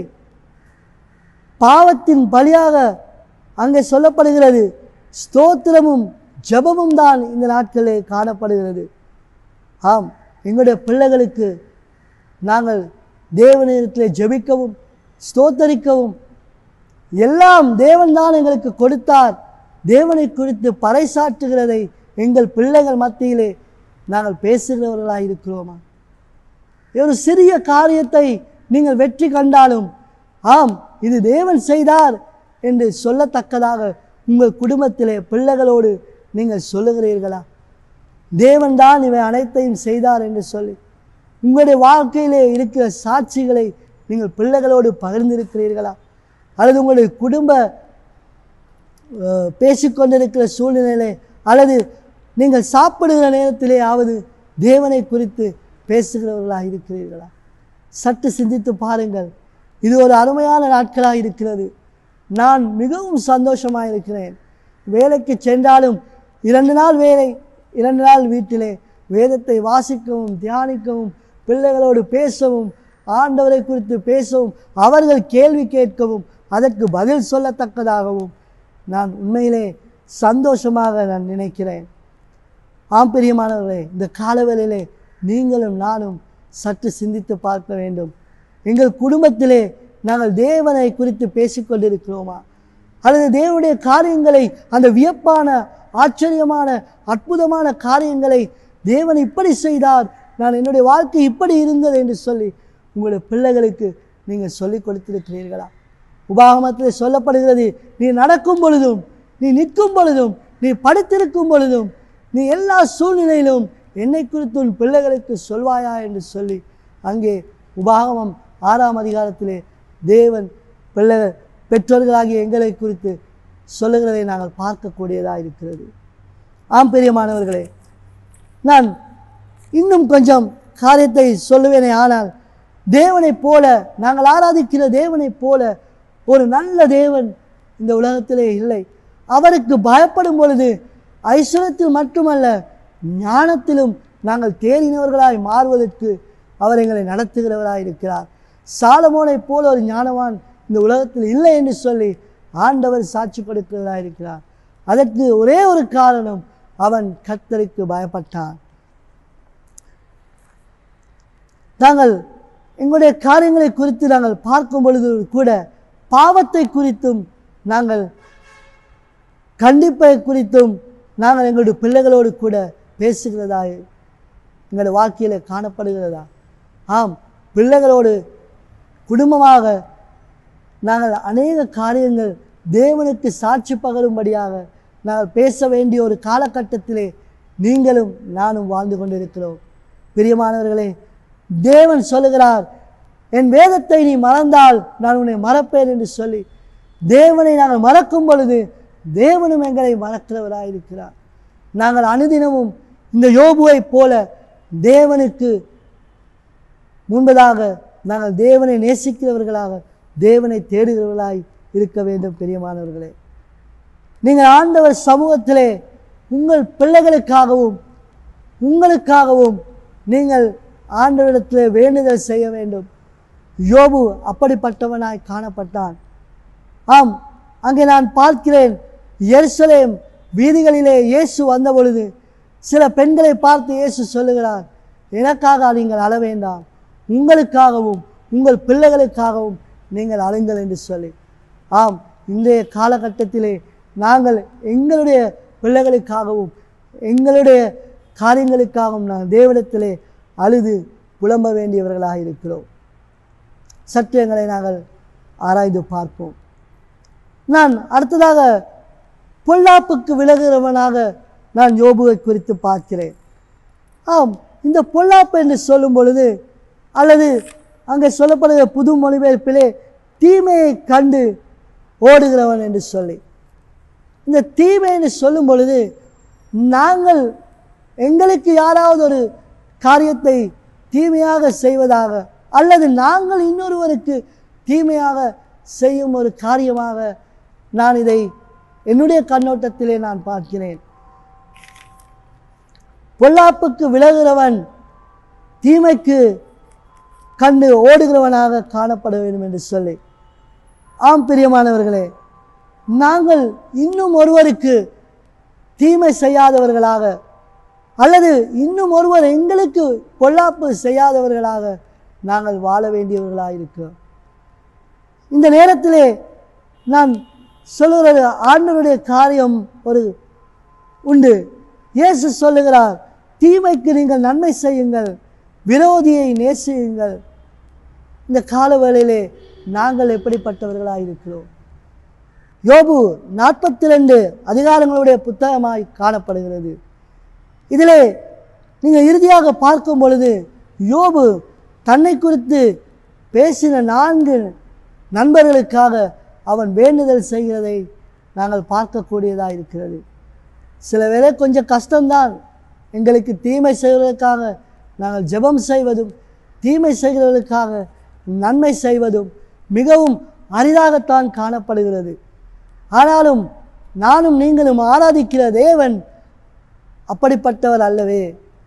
பாவத்தின் பலியாக அங்கே சொல்லப்படுகிறது ஸ்தோத்திரமும் ஜெபமும் தான் இந்த நாட்களிலே காணப்படுகிறது ஆம் எங்களுடைய பிள்ளைகளுக்கு நாங்கள் தேவனிடத்திலே ஜெபிக்கவும் ஸ்தோத்தரிக்கவும் எல்லாம் தேவன்தான் எங்களுக்கு கொடுத்தார் தேவனை குறித்து பறைசாற்றுகிறதை எங்கள் பிள்ளைகள் மத்தியிலே நாங்கள் பேசுகிறவர்களாக இருக்கிறோமா ஒரு சிறிய காரியத்தை நீங்கள் வெற்றி கண்டாலும் ஆம் இது தேவன் செய்தார் என்று சொல்லத்தக்கதாக உங்கள் குடும்பத்திலே பிள்ளைகளோடு நீங்கள் சொல்லுகிறீர்களா தேவன்தான் இவை அனைத்தையும் செய்தார் என்று சொல்லி உங்களுடைய வாழ்க்கையிலே இருக்கிற சாட்சிகளை நீங்கள் பிள்ளைகளோடு பகிர்ந்திருக்கிறீர்களா அல்லது உங்களுடைய குடும்ப அஹ், பேசிக்கொண்டிருக்கிற சூழ்நிலையிலே அல்லது நீங்கள் சாப்பிடுகிற நேரத்திலேயாவது தேவனை குறித்து பேசுகிறவர்களாக இருக்கிறீர்களா சற்று சிந்தித்து பாருங்கள் இது ஒரு அருமையான நாட்களாக இருக்கிறது நான் மிகவும் சந்தோஷமாக இருக்கிறேன் வேலைக்கு சென்றாலும் இரண்டு நாள் வேலை இரண்டு நாள் வீட்டிலே வேதத்தை வாசிக்கவும் தியானிக்கவும் பிள்ளைகளோடு பேசவும் ஆண்டவரை குறித்து பேசவும் அவர்கள் கேள்வி கேட்கவும் அதற்கு பதில் சொல்லத்தக்கதாகவும் நான் உண்மையிலே சந்தோஷமாக நான் நினைக்கிறேன் ஆம் பிரியமானவர்களே இந்த காலவேளையிலே நீங்களும் நானும் சற்று சிந்தித்து பார்க்க வேண்டும் எங்கள் குடும்பத்திலே நாங்கள் தேவனை குறித்து பேசிக்கொண்டிருக்கிறோமா அல்லது தேவனுடைய காரியங்களை அந்த வியப்பான ஆச்சரியமான அற்புதமான காரியங்களை தேவன் இப்படி செய்தார் நான் என்னுடைய வாழ்க்கை இப்படி இருந்தது என்று சொல்லி உங்களுடைய பிள்ளைகளுக்கு நீங்கள் சொல்லிக் கொடுத்திருக்கிறீர்களா உபாகமத்தில் சொல்லப்படுகிறது நீ நடக்கும் பொழுதும் நீ நிற்கும் பொழுதும் நீ படுத்திருக்கும் பொழுதும் நீ எல்லா சூழ்நிலையிலும் என்னை குறித்து உன் பிள்ளைகளுக்கு சொல்வாயா என்று சொல்லி அங்கே உபாகமம் ஆறாம் அதிகாரத்திலே தேவன் பிள்ளை பெற்றோர்களாகிய எங்களை குறித்து சொல்லுகிறதை நாங்கள் பார்க்கக்கூடியதாக இருக்கிறது ஆம் பெரியமானவர்களே நான் இன்னும் கொஞ்சம் காரியத்தை சொல்லுவேனே ஆனால் தேவனைப் போல நாங்கள் ஆராதிக்கிற தேவனைப் போல ஒரு நல்ல தேவன் இந்த உலகத்திலே இல்லை அவருக்கு பயப்படும் பொழுது ஐஸ்வரத்தில் மட்டுமல்ல ஞானத்திலும் நாங்கள் தேறினவர்களாய் மாறுவதற்கு அவர் எங்களை நடத்துகிறவராய் இருக்கிறார் சாலமோனைப் போல ஒரு ஞானவான் இந்த உலகத்தில் இல்லை என்று சொல்லி ஆண்டவர் சாட்சி கொடுக்கிறவராய் இருக்கிறார் அதற்கு ஒரே ஒரு காரணம் அவன் கர்த்தருக்கு பயப்பட்டான் நாங்கள் எங்களுடைய காரியங்களை குறித்து நாங்கள் பார்க்கும் பொழுது கூட பாவத்தை குறித்தும் நாங்கள் கண்டிப்பை குறித்தும் நாங்கள் எங்களுடைய பிள்ளைகளோடு கூட பேசுகிறதா எங்களுடைய வாழ்க்கையில் காணப்படுகிறதா ஆம் பிள்ளைகளோடு குடும்பமாக நாங்கள் அநேக காரியங்கள் தேவனுக்கு சாட்சி பகரும்படியாக நாங்கள் பேச வேண்டிய ஒரு காலகட்டத்திலே நீங்களும் நானும் வாழ்ந்து கொண்டிருக்கிறோம் பிரியமானவர்களே தேவன் சொல்லுகிறார் என் வேதத்தை நீ மறந்தால் நான் உன்னை மறப்பேன் என்று சொல்லி தேவனை நாங்கள் மறக்கும் பொழுது தேவனும் எங்களை மறக்கிறவராயிருக்கிறார் நாங்கள் அனுதினமும் இந்த யோபுவைப் போல தேவனுக்கு முன்பதாக நாங்கள் தேவனை நேசிக்கிறவர்களாக தேவனை தேடுகிறவர்களாய் இருக்க வேண்டும் பிரியமானவர்களே நீங்கள் ஆண்டவர் சமூகத்திலே உங்கள் பிள்ளைகளுக்காகவும் உங்களுக்காகவும் நீங்கள் ஆண்டவரிடத்திலே வேண்டுதல் செய்ய வேண்டும் யோபு அப்படிப்பட்டவனாய் காணப்பட்டான் ஆம் அங்கே நான் பார்க்கிறேன் எருசலேம் வீதிகளிலே இயேசு வந்த பொழுது சில பெண்களை பார்த்து இயேசு சொல்லுகிறார் எனக்காக நீங்கள் அழ வேண்டாம் உங்களுக்காகவும் உங்கள் பிள்ளைகளுக்காகவும் நீங்கள் அழுங்கள் என்று சொல்லி ஆம் இன்றைய காலகட்டத்திலே நாங்கள் எங்களுடைய பிள்ளைகளுக்காகவும் எங்களுடைய காரியங்களுக்காகவும் நாங்கள் தேவனிடத்திலே அழுது புலம்ப வேண்டியவர்களாக இருக்கிறோம் சற்று எங்களை நாங்கள் ஆராய்ந்து பார்ப்போம் நான் அடுத்ததாக பொல்லாப்புக்கு விலகுகிறவனாக நான் யோபுவை குறித்து பார்க்கிறேன் ஆம் இந்த பொல்லாப்பு என்று சொல்லும் பொழுது அல்லது அங்கே சொல்லப்படுகிற புது மொழிபெயர்ப்பிலே தீமையை கண்டு ஓடுகிறவன் என்று சொல்லி இந்த தீமை என்று சொல்லும் பொழுது நாங்கள் எங்களுக்கு யாராவது ஒரு காரியத்தை தீமையாக செய்வதாக அல்லது நாங்கள் இன்னொருவருக்கு தீமையாக செய்யும் ஒரு காரியமாக நான் இதை என்னுடைய கண்ணோட்டத்திலே நான் பார்க்கிறேன் பொல்லாப்புக்கு விலகுகிறவன் தீமைக்கு கண்டு ஓடுகிறவனாக காணப்பட வேண்டும் என்று சொல்லி ஆம் பிரியமானவர்களே நாங்கள் இன்னும் ஒருவருக்கு தீமை செய்யாதவர்களாக அல்லது இன்னும் ஒருவர் எங்களுக்கு பொல்லாப்பு செய்யாதவர்களாக நாங்கள் வாழ வேண்டியவர்களாக இருக்கிறோம் இந்த நேரத்திலே நான் சொல்லுகிறது ஆண்டவருடைய காரியம் ஒரு உண்டு இயேசு சொல்லுகிறார் தீமைக்கு நீங்கள் நன்மை செய்யுங்கள் விரோதியை நேசியுங்கள் இந்த காலவேளையிலே நாங்கள் எப்படிப்பட்டவர்களாக இருக்கிறோம் யோபு நாற்பத்தி ரெண்டு அதிகாரங்களுடைய புத்தகமாய் காணப்படுகிறது இதிலே நீங்கள் இறுதியாக பார்க்கும் பொழுது யோபு தன்னை குறித்து பேசின நான்கு நண்பர்களுக்காக அவன் வேண்டுதல் செய்கிறதை நாங்கள் பார்க்கக்கூடியதாக இருக்கிறது சில வேளை கொஞ்சம் கஷ்டம்தான் எங்களுக்கு தீமை செய்வதற்காக நாங்கள் ஜெபம் செய்வதும் தீமை செய்கிறவர்களுக்காக நன்மை செய்வதும் மிகவும் அரிதாகத்தான் காணப்படுகிறது ஆனாலும் நானும் நீங்களும் ஆராதிக்கிற தேவன் அப்படிப்பட்டவர் அல்லவே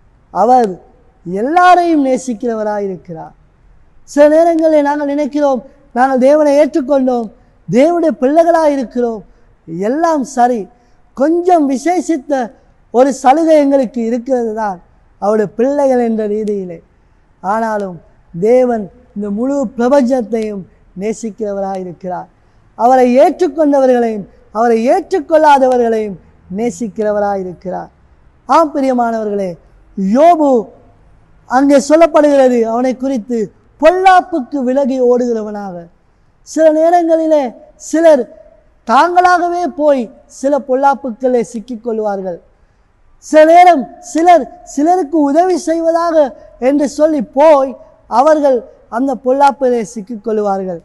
அவர் எல்லாரையும் நேசிக்கிறவராய் இருக்கிறார் சில நேரங்களில் நாங்கள் நினைக்கிறோம் நாங்கள் தேவனை ஏற்றுக்கொண்டோம் தேவனுடைய பிள்ளைகளாக இருக்கிறோம் எல்லாம் சரி கொஞ்சம் விசேஷித்த ஒரு சலுகை எங்களுக்கு இருக்கிறது தான் அவருடைய பிள்ளைகள் என்ற ரீதியிலே ஆனாலும் தேவன் இந்த முழு பிரபஞ்சத்தையும் நேசிக்கிறவராக இருக்கிறார் அவரை ஏற்றுக்கொண்டவர்களையும் அவரை ஏற்றுக்கொள்ளாதவர்களையும் நேசிக்கிறவராக இருக்கிறார் ஆம் பிரியமானவர்களே யோபு அங்கே சொல்லப்படுகிறது அவனை குறித்து பொல்லாப்புக்கு விலகி ஓடுகிறவனாக சில நேரங்களிலே சிலர் தாங்களாகவே போய் சில பொல்லாப்புக்களை சிக்கிக்கொள்வார்கள் சில நேரம் சிலர் சிலருக்கு உதவி செய்வதாக என்று சொல்லி போய் அவர்கள் அந்த பொல்லாப்பிலே சிக்கிக்கொள்வார்கள்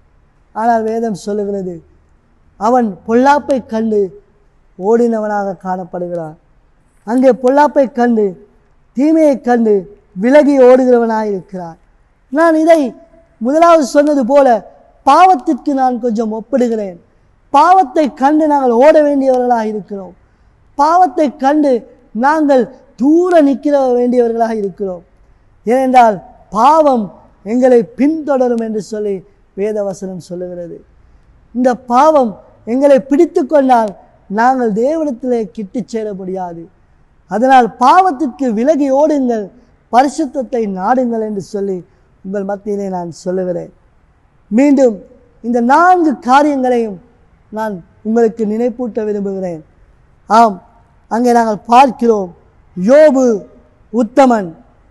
ஆனால் வேதம் சொல்லுகிறது அவன் பொல்லாப்பை கண்டு ஓடினவனாக காணப்படுகிறான் அங்கே பொல்லாப்பை கண்டு தீமையை கண்டு விலகி ஓடுகிறவனாக இருக்கிறான் நான் இதை முதலாவது சொன்னது போல பாவத்திற்கு நான் கொஞ்சம் ஒப்பிடுகிறேன் பாவத்தை கண்டு நாங்கள் ஓட வேண்டியவர்களாக இருக்கிறோம் பாவத்தை கண்டு நாங்கள் தூர நிற்கிற வேண்டியவர்களாக இருக்கிறோம் ஏனென்றால் பாவம் எங்களை பின்தொடரும் என்று சொல்லி வேதவசனம் சொல்லுகிறது இந்த பாவம் எங்களை பிடித்து கொண்டால் நாங்கள் தேவனத்திலே கிட்டிச் சேர முடியாது அதனால் பாவத்திற்கு விலகி ஓடுங்கள் பரிசுத்தத்தை நாடுங்கள் என்று சொல்லி உங்கள் மத்தியிலே நான் சொல்லுகிறேன் மீண்டும் இந்த நான்கு காரியங்களையும் நான் உங்களுக்கு நினைப்பூட்ட விரும்புகிறேன் ஆம் அங்கே நாங்கள் பார்க்கிறோம் யோபு உத்தமன்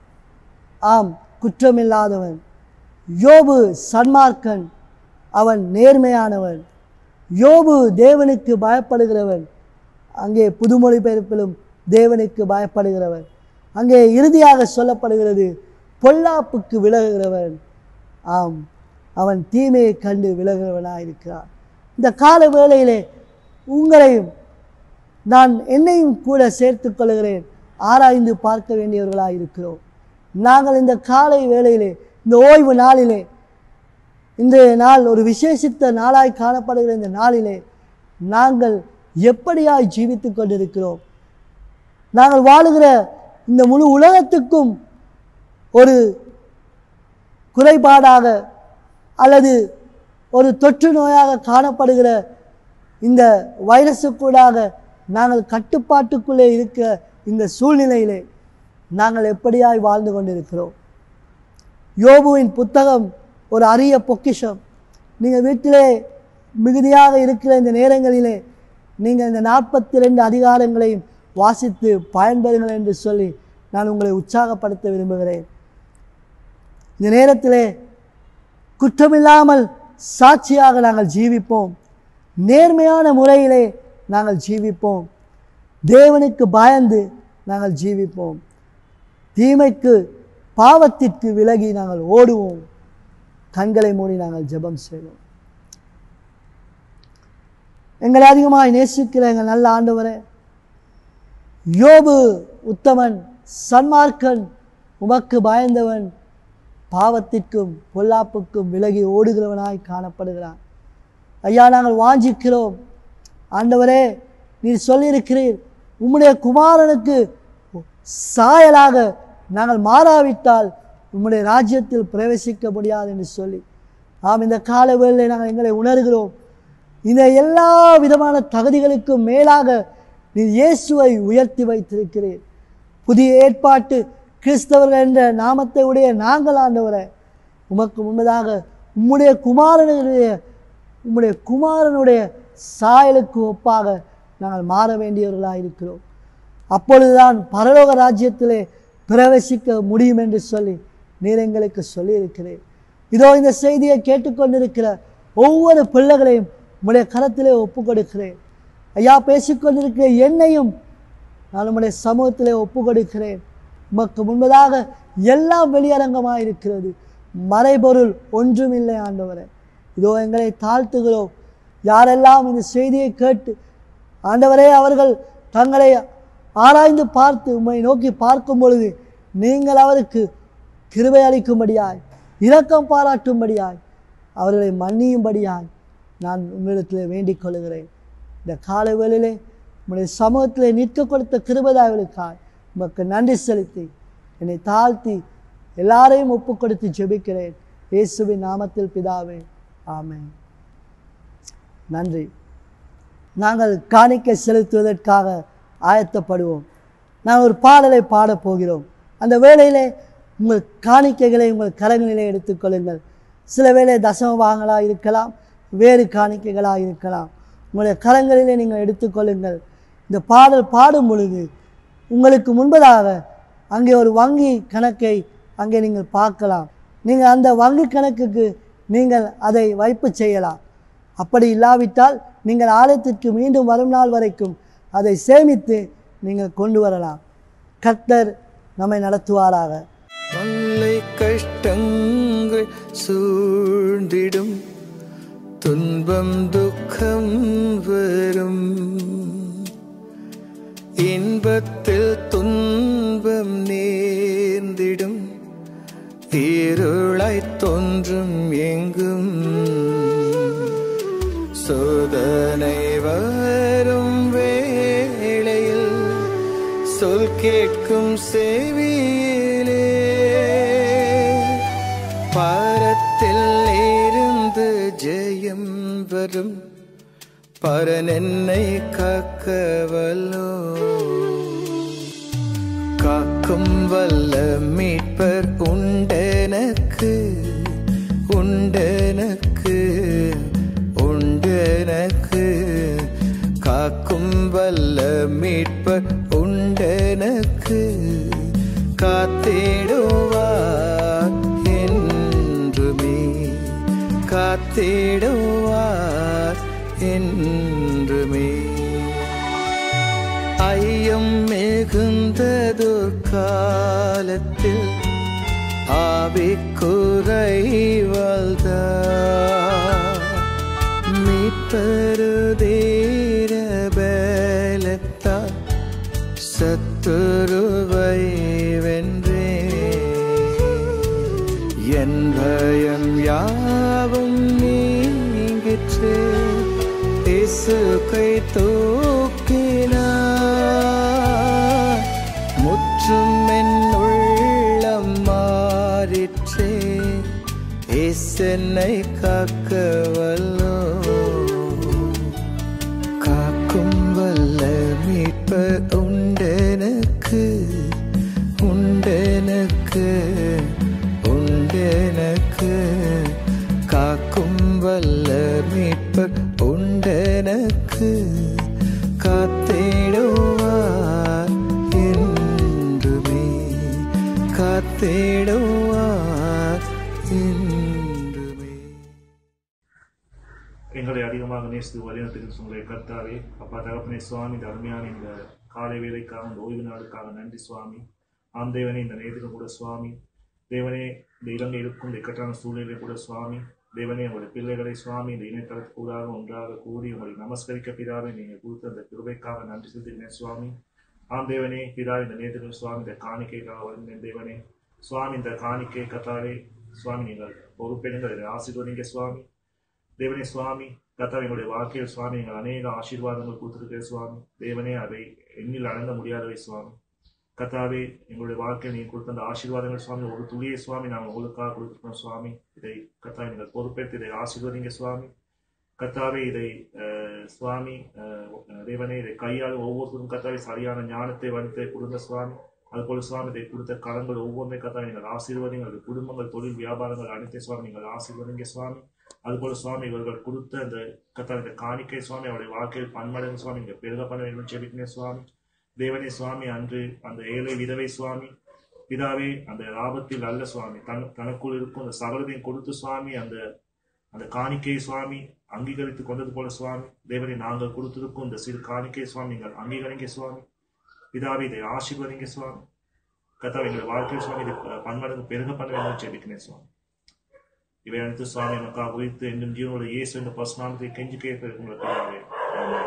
ஆம் குற்றமில்லாதவன் யோபு சன்மார்க்கன் அவன் நேர்மையானவன் யோபு தேவனுக்கு பயப்படுகிறவன் அங்கே புதுமொழி பெயர்ப்பிலும் தேவனுக்கு பயப்படுகிறவன் அங்கே இறுதியாக சொல்லப்படுகிறது பொல்லாப்புக்கு விலகுகிறவன் ஆம் அவன் தீமையை கண்டு விலகுகிறவனாக இருக்கிறான் இந்த கால வேளையிலே உங்களையும் நான் என்னையும் கூட சேர்த்துக் கொள்கிறேன் ஆராய்ந்து பார்க்க வேண்டியவர்களாக இருக்கிறோம் நாங்கள் இந்த காலை வேளையிலே இந்த ஓய்வு நாளிலே இந்த நாள் ஒரு விசேஷித்த நாளாய் காணப்படுகிற இந்த நாளிலே நாங்கள் எப்படியாய் ஜீவித்து கொண்டிருக்கிறோம் நாங்கள் வாழுகிற இந்த முழு உலகத்துக்கும் ஒரு குறைபாடாக அல்லது ஒரு தொற்று நோயாக காணப்படுகிற இந்த வைரஸுக்கூடாக நாங்கள் கட்டுப்பாட்டுக்குள்ளே இருக்க இந்த சூழ்நிலையிலே நாங்கள் எப்படியாய் வாழ்ந்து கொண்டிருக்கிறோம் யோபுவின் புத்தகம் ஒரு அரிய பொக்கிஷம் நீங்கள் வீட்டிலே மிகுதியாக இருக்கிற இந்த நேரங்களிலே நீங்கள் இந்த நாற்பத்தி ரெண்டு அதிகாரங்களையும் வாசித்து பயன்பெறுங்கள் என்று சொல்லி நான் உங்களை உற்சாகப்படுத்த விரும்புகிறேன் இந்த நேரத்திலே குற்றமில்லாமல் சாட்சியாக நாங்கள் ஜீவிப்போம் நேர்மையான முறையிலே நாங்கள் ஜீவிப்போம் தேவனுக்கு பயந்து நாங்கள் ஜீவிப்போம் தீமைக்கு பாவத்திற்கு விலகி நாங்கள் ஓடுவோம் கண்களை மூடி நாங்கள் ஜெபம் செய்வோம் எங்களை அதிகமாய் நேசிக்கிற எங்கள் நல்ல ஆண்டவரே யோபு உத்தமன் சன்மார்க்கன் உமக்கு பயந்தவன் பாவத்திற்கும் பொல்லாப்புக்கும் விலகி ஓடுகிறவனாய் காணப்படுகிறான் ஐயா நாங்கள் வாஞ்சிக்கிறோம் ஆண்டவரே நீர் சொல்லியிருக்கிறீர் உம்முடைய குமாரனுக்கு சாயலாக நாங்கள் மாறாவிட்டால் உம்முடைய ராஜ்யத்தில் பிரவேசிக்க முடியாது என்று சொல்லி ஆம் இந்த கால வேளையிலே நாங்கள் எங்களை உணர்கிறோம் இந்த எல்லா விதமான தகுதிகளுக்கும் மேலாக நீ இயேசுவை உயர்த்தி வைத்திருக்கிறீர் புதிய ஏற்பாட்டு கிறிஸ்தவர்கள் என்ற நாமத்தை உடைய நாங்கள் ஆண்டவரே உமக்கு முன்பதாக உம்முடைய குமாரனுடைய உம்முடைய குமாரனுடைய சாயலுக்கு ஒப்பாக நாங்கள் மாற வேண்டியவர்களாக இருக்கிறோம் அப்பொழுதுதான் பரலோக ராஜ்யத்திலே பிரவேசிக்க முடியும் என்று சொல்லி நீர் எங்களுக்கு சொல்லியிருக்கிறேன் இதோ இந்த செய்தியை கேட்டுக்கொண்டிருக்கிற ஒவ்வொரு பிள்ளைகளையும் உம்முடைய கரத்திலே ஒப்பு கொடுக்கிறேன் ஐயா பேசிக்கொண்டிருக்கிற என்னையும் நான் உம்முடைய சமூகத்திலே ஒப்பு கொடுக்கிறேன் உமக்கு முன்பதாக எல்லாம் வெளியரங்கமாக இருக்கிறது மறைபொருள் ஒன்றுமில்லை ஆண்டவரே இதோ எங்களை தாழ்த்துகிறோம் யாரெல்லாம் இந்த செய்தியை கேட்டு ஆண்டவரே அவர்கள் தங்களை ஆராய்ந்து பார்த்து உம்மை நோக்கி பார்க்கும் பொழுது நீங்கள் அவருக்கு கிருபை அளிக்கும்படியாய் இரக்கம் பாராட்டும்படியாய் அவர்களை மன்னியும்படியாய் நான் உங்களிடத்தில் வேண்டிக் கொள்கிறேன் இந்த காலை வேளையிலே உம்முடைய சமூகத்திலே நிற்க கொடுத்த கிருபதாய்களுக்காய் உமக்கு நன்றி செலுத்தி என்னை தாழ்த்தி எல்லாரையும் ஒப்பு கொடுத்து ஜெபிக்கிறேன் இயேசுவின் நாமத்தில் பிதாவே ஆமென் நன்றி நாங்கள் காணிக்கை செலுத்துவதற்காக ஆயத்தப்படுவோம் நான் ஒரு பாடலை பாடப் போகிறோம் அந்த வேளையிலே உங்கள் காணிக்கைகளை உங்கள் கரங்களிலே எடுத்துக்கொள்ளுங்கள் சில வேளை தசம பாகங்களாக இருக்கலாம் வேறு காணிக்கைகளாக இருக்கலாம் உங்களுடைய கரங்களிலே நீங்கள் எடுத்துக்கொள்ளுங்கள் இந்த பாடல் பாடும் பொழுது உங்களுக்கு முன்பதாக அங்கே ஒரு வங்கி கணக்கை அங்கே நீங்கள் பார்க்கலாம் நீங்கள் அந்த வங்கி கணக்குக்கு நீங்கள் அதை வைப்பு செய்யலாம் அப்படி இல்லாவிட்டால் நீங்கள் ஆலயத்திற்கு மீண்டும் வரும் நாள் வரைக்கும் அதை சேமித்து நீங்கள் கொண்டு வரலாம் கர்த்தர் நம்மை நடத்துவாராக தொல்லை கஷ்டங்கள் சூழ்ந்திடும் துன்பம் துக்கம் வரும் இன்பத்தில் துன்பம் நேர்ந்திடும் இருளாய் தோன்றும் எங்கும் சோதனை வரும் வேளையில் சொல் கேட்கும் செவியிலே பாரத்தில் இருந்து ஜெயம் வரும் பரன் என்னை காக்கவல்லோ காக்கும் வல்ல மீட்பர் உண்டெனக்கு உண்டெனக்கு உண்டெனக்கு காக்கும் வல்ல மீட்பர் உண்டெனக்கு காத்திடுவார் என்றுமே காத்திடுவார் என்றுமே ஐயம் மிகு மிகுந்ததோர் காலத்தில் ஆவிக்குறைவல்தா மீட்பருதேர பலத்தால் சத்துருவை வென்றே என் பயம் யாவும் நீங்கிற்றே இயேசு கை தூக்கினார் முற்றும் என் உள்ளம் மாறிற்றே இயேசென்னை காக்க வல்லோ காக்கும் வல்ல மீட்பர் உண்டெனக்கு உண்டெனக்கு உண்டெனக்கு காக்கும் வல்ல மீட்பர் உண்டெனக்கு காத்திடுவார் என்றுமே காத்திடுவார் என்றுமே எங்களை அதிகமாக நேசித்து வழிநடத்துகின்ற உங்களுடைய கர்த்தாவே அப்பா தகப்பனே சுவாமி இந்த அருமையான இந்த காலை வேலைக்காக இந்த ஓய்வு நாளுக்காக நன்றி சுவாமி ஆம் தேவனே இந்த நேரத்திலும் கூட சுவாமி தேவனே இந்த இலங்கை இருக்கும் இந்த இக்கட்டான சூழ்நிலை கூட சுவாமி தேவனே உங்களுடைய பிள்ளைகளை சுவாமி இந்த இணையதளத்துக்கூடாக ஒன்றாக கூடி உங்களை நமஸ்கரிக்க பிதாவை நீங்கள் கொடுத்த அந்த கிருபைக்காக நன்றி செலுத்துகிறேன் சுவாமி ஆம் தேவனே பிதா இந்த நேரத்திலும் சுவாமி இந்த காணிக்கைக்காக வருகிறேன் தேவனே சுவாமி இந்த காணிக்கை கத்தாவே சுவாமி நீங்கள் பொறுப்பெடுங்கள் இதை ஆசீர்வதிங்க சுவாமி தேவனே சுவாமி கர்த்தாவே எங்களுடைய வாழ்க்கையில் சுவாமி நீங்கள் அநேக ஆசீர்வாதங்கள் கொடுத்திருக்கிற சுவாமி தேவனே அதை எண்ணில் அடங்க முடியாதவை சுவாமி கர்த்தாவே எங்களுடைய வாழ்க்கையில் நீங்கள் கொடுத்த அந்த ஆசீர்வாதங்கள் சுவாமி ஒரு துளியை சுவாமி நாங்கள் உங்களுக்காக கொடுத்துருக்கோம் சுவாமி இதை கர்த்தாவே நீங்கள் பொறுப்பேற்று இதை ஆசீர்வதிங்க சுவாமி கர்த்தாவே இதை அஹ், சுவாமி அஹ், தேவனே இதை கையாளும் ஒவ்வொருத்தரும் கர்த்தாவே சரியான ஞானத்தை வளர்த்து கொடுங்க சுவாமி அதுபோல சுவாமி இதை கொடுத்த கடன்கள் ஒவ்வொன்றை கர்த்தாவே நீங்கள் ஆசீர்வதிங்க அது குடும்பங்கள் தொழில் வியாபாரங்கள் அனைத்தையும் சுவாமி நீங்கள் ஆசீர்வதிங்க சுவாமி அதுபோல சுவாமி இவர்கள் கொடுத்த அந்த கத்தா இந்த காணிக்கை சுவாமி அவருடைய வாழ்க்கையில் பன்மடங்கு சுவாமி இங்க பெருக பண்ண வேண்டும் ஜெபிக்கிறேன் சுவாமி தேவனே சுவாமி அன்று அந்த ஏழை விதவை சுவாமி பிதாவே அந்த லாபத்தில் அல்ல சுவாமி தன் தனக்குள் இருக்கும் அந்த சகலத்தையும் கொடுத்து சுவாமி அந்த அந்த காணிக்கை சுவாமி அங்கீகரித்து கொண்டது போல சுவாமி தேவனை நாங்கள் கொடுத்திருக்கும் இந்த சிறு காணிக்கை சுவாமி நீங்கள் அங்கீகரிங்க சுவாமி பிதாவே இதை ஆசீர்வதிங்க சுவாமி கத்தாவை எங்கள் வாழ்க்கையில் சுவாமி இதை பன்மடங்கு பெருக பண்ண வேண்டும் ஜெபிக்கிறேன் சுவாமி இவை அனைத்து சுவாமி நமக்காக குறித்து என்றும் ஜீவனோட இயேசு என்ற பசுநாமத்தை கெஞ்சி கேட்க உங்களுக்கு ஆமென்.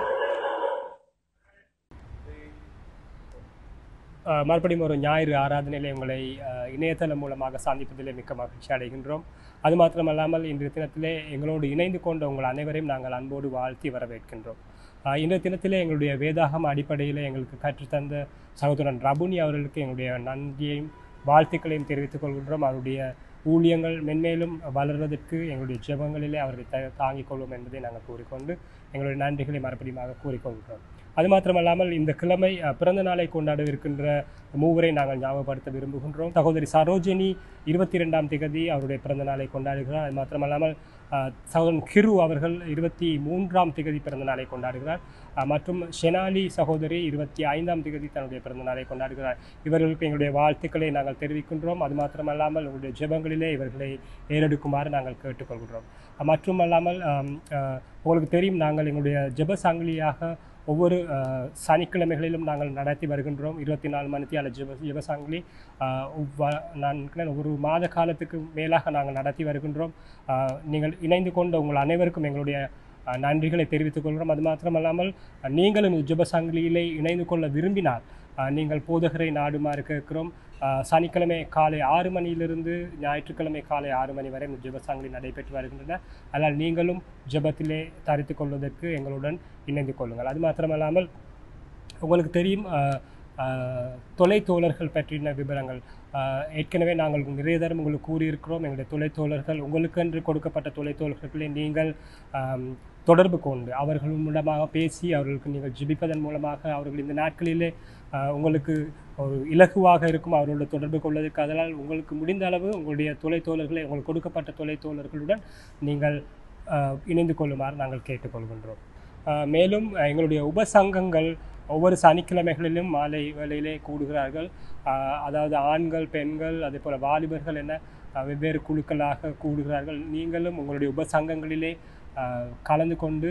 அஹ் மறுபடியும் ஒரு ஞாயிறு ஆராதனையிலே உங்களை அஹ், இணையதளம் மூலமாக சந்திப்பதிலே மிக்க மகிழ்ச்சி அடைகின்றோம் அது மாத்திரமல்லாமல் இன்றைய தினத்திலே எங்களோடு இணைந்து கொண்ட உங்கள் அனைவரையும் நாங்கள் அன்போடு வாழ்த்தி வரவேற்கின்றோம் அஹ், இன்றைய தினத்திலே எங்களுடைய வேதாகம் அடிப்படையில் எங்களுக்கு கற்றுத்தந்த சகோதரன் ரபுனி அவர்களுக்கு எங்களுடைய நன்றியையும் வாழ்த்துக்களையும் தெரிவித்துக் கொள்கின்றோம் அவருடைய ஊழியங்கள் மென்மேலும் வளர்வதற்கு எங்களுடைய ஜெபங்களிலே அவர்களை த தாங்கிக் கொள்வோம் என்பதை நாங்கள் கூறிக்கொண்டு எங்களுடைய நன்றிகளை மறுபடியும் கூறிக்கொள்கிறோம் அது மாத்திரமல்லாமல் இந்த கிழமை அஹ், பிறந்த நாளை கொண்டாடவிருக்கின்ற மூவரை நாங்கள் ஞாபகப்படுத்த விரும்புகின்றோம் சகோதரி சரோஜினி இருபத்தி ரெண்டாம் திகதி அவருடைய பிறந்த நாளை கொண்டாடுகிறார் அது மாத்திரமல்லாமல் அஹ், சகோதரன் கிரு அவர்கள் இருபத்தி மூன்றாம் திகதி பிறந்த நாளை கொண்டாடுகிறார் அஹ், மற்றும் ஷெனாலி சகோதரி இருபத்தி ஐந்தாம் திகதி தன்னுடைய பிறந்த நாளை கொண்டாடுகிறார் இவர்களுக்கு எங்களுடைய வாழ்த்துக்களை நாங்கள் தெரிவிக்கின்றோம் அது மாத்திரமல்லாமல் உங்களுடைய ஜெபங்களிலே இவர்களை ஏறெடுக்குமாறு நாங்கள் கேட்டுக்கொள்கின்றோம் அஹ், மட்டுமல்லாமல் ஆம், அஹ், உங்களுக்கு தெரியும் நாங்கள் எங்களுடைய ஜெப சங்கிலியாக ஒவ்வொரு அஹ், சனிக்கிழமைகளிலும் நாங்கள் நடத்தி வருகின்றோம் இருபத்தி நாலு மணித்தியால ஜெப ஜெபசாங்கிலி அஹ், ஒவ்வ- நான் நினைக்கிறேன் ஒரு மாத காலத்துக்கு மேலாக நாங்கள் நடத்தி வருகின்றோம் அஹ், நீங்கள் இணைந்து கொண்ட உங்கள் அனைவருக்கும் எங்களுடைய அஹ், நன்றிகளை தெரிவித்துக் கொள்கிறோம் அது மாத்திரமல்லாமல் அஹ், நீங்களும் இந்த ஜெபசாங்கிலியிலே இணைந்து கொள்ள விரும்பினால் அஹ், நீங்கள் போதகரை நாடுமாறு கேட்கிறோம் அஹ், சனிக்கிழமை காலை ஆறு மணியிலிருந்து ஞாயிற்றுக்கிழமை காலை ஆறு மணி வரை இந்த ஜெபசாங்கிலி நடைபெற்று வருகின்றன அதனால் நீங்களும் ஜெபத்திலே தரித்து கொள்வதற்கு எங்களுடன் இணைந்து கொள்ளுங்கள் அது மாத்திரமல்லாமல் உங்களுக்கு தெரியும் அஹ், அஹ், தொலைத்தோழர்கள் பற்றின விவரங்கள் அஹ், ஏற்கனவே நாங்கள் நிறைய தரம் உங்களுக்கு கூறியிருக்கிறோம் எங்களுடைய தொலைத்தோழர்கள் உங்களுக்கென்று கொடுக்கப்பட்ட தொலைத்தோழர்களை நீங்கள் ஆம், தொடர்பு கொண்டு அவர்கள் மூலமாக பேசி அவர்களுக்கு நீங்கள் ஜெபிப்பதன் மூலமாக அவர்கள் இந்த நாட்களிலே அஹ், உங்களுக்கு ஒரு இலகுவாக இருக்கும் அவர்களோட தொடர்பு கொள்வதற்கு அதனால் உங்களுக்கு முடிந்த அளவு உங்களுடைய தொலைத்தோழர்களை உங்களுக்கு கொடுக்கப்பட்ட தொலைத்தோழர்களுடன் நீங்கள் அஹ், இணைந்து கொள்ளுமாறு நாங்கள் கேட்டுக்கொள்கின்றோம் அஹ், மேலும் அஹ், எங்களுடைய உபசங்கங்கள் ஒவ்வொரு சனிக்கிழமைகளிலும் மாலை வேளையிலே கூடுகிறார்கள் அஹ், அதாவது ஆண்கள் பெண்கள் அதே போல் வாலிபர்கள் என அஹ், வெவ்வேறு குழுக்களாக கூடுகிறார்கள் நீங்களும் உங்களுடைய உபசங்கங்களிலே அஹ், கலந்து கொண்டு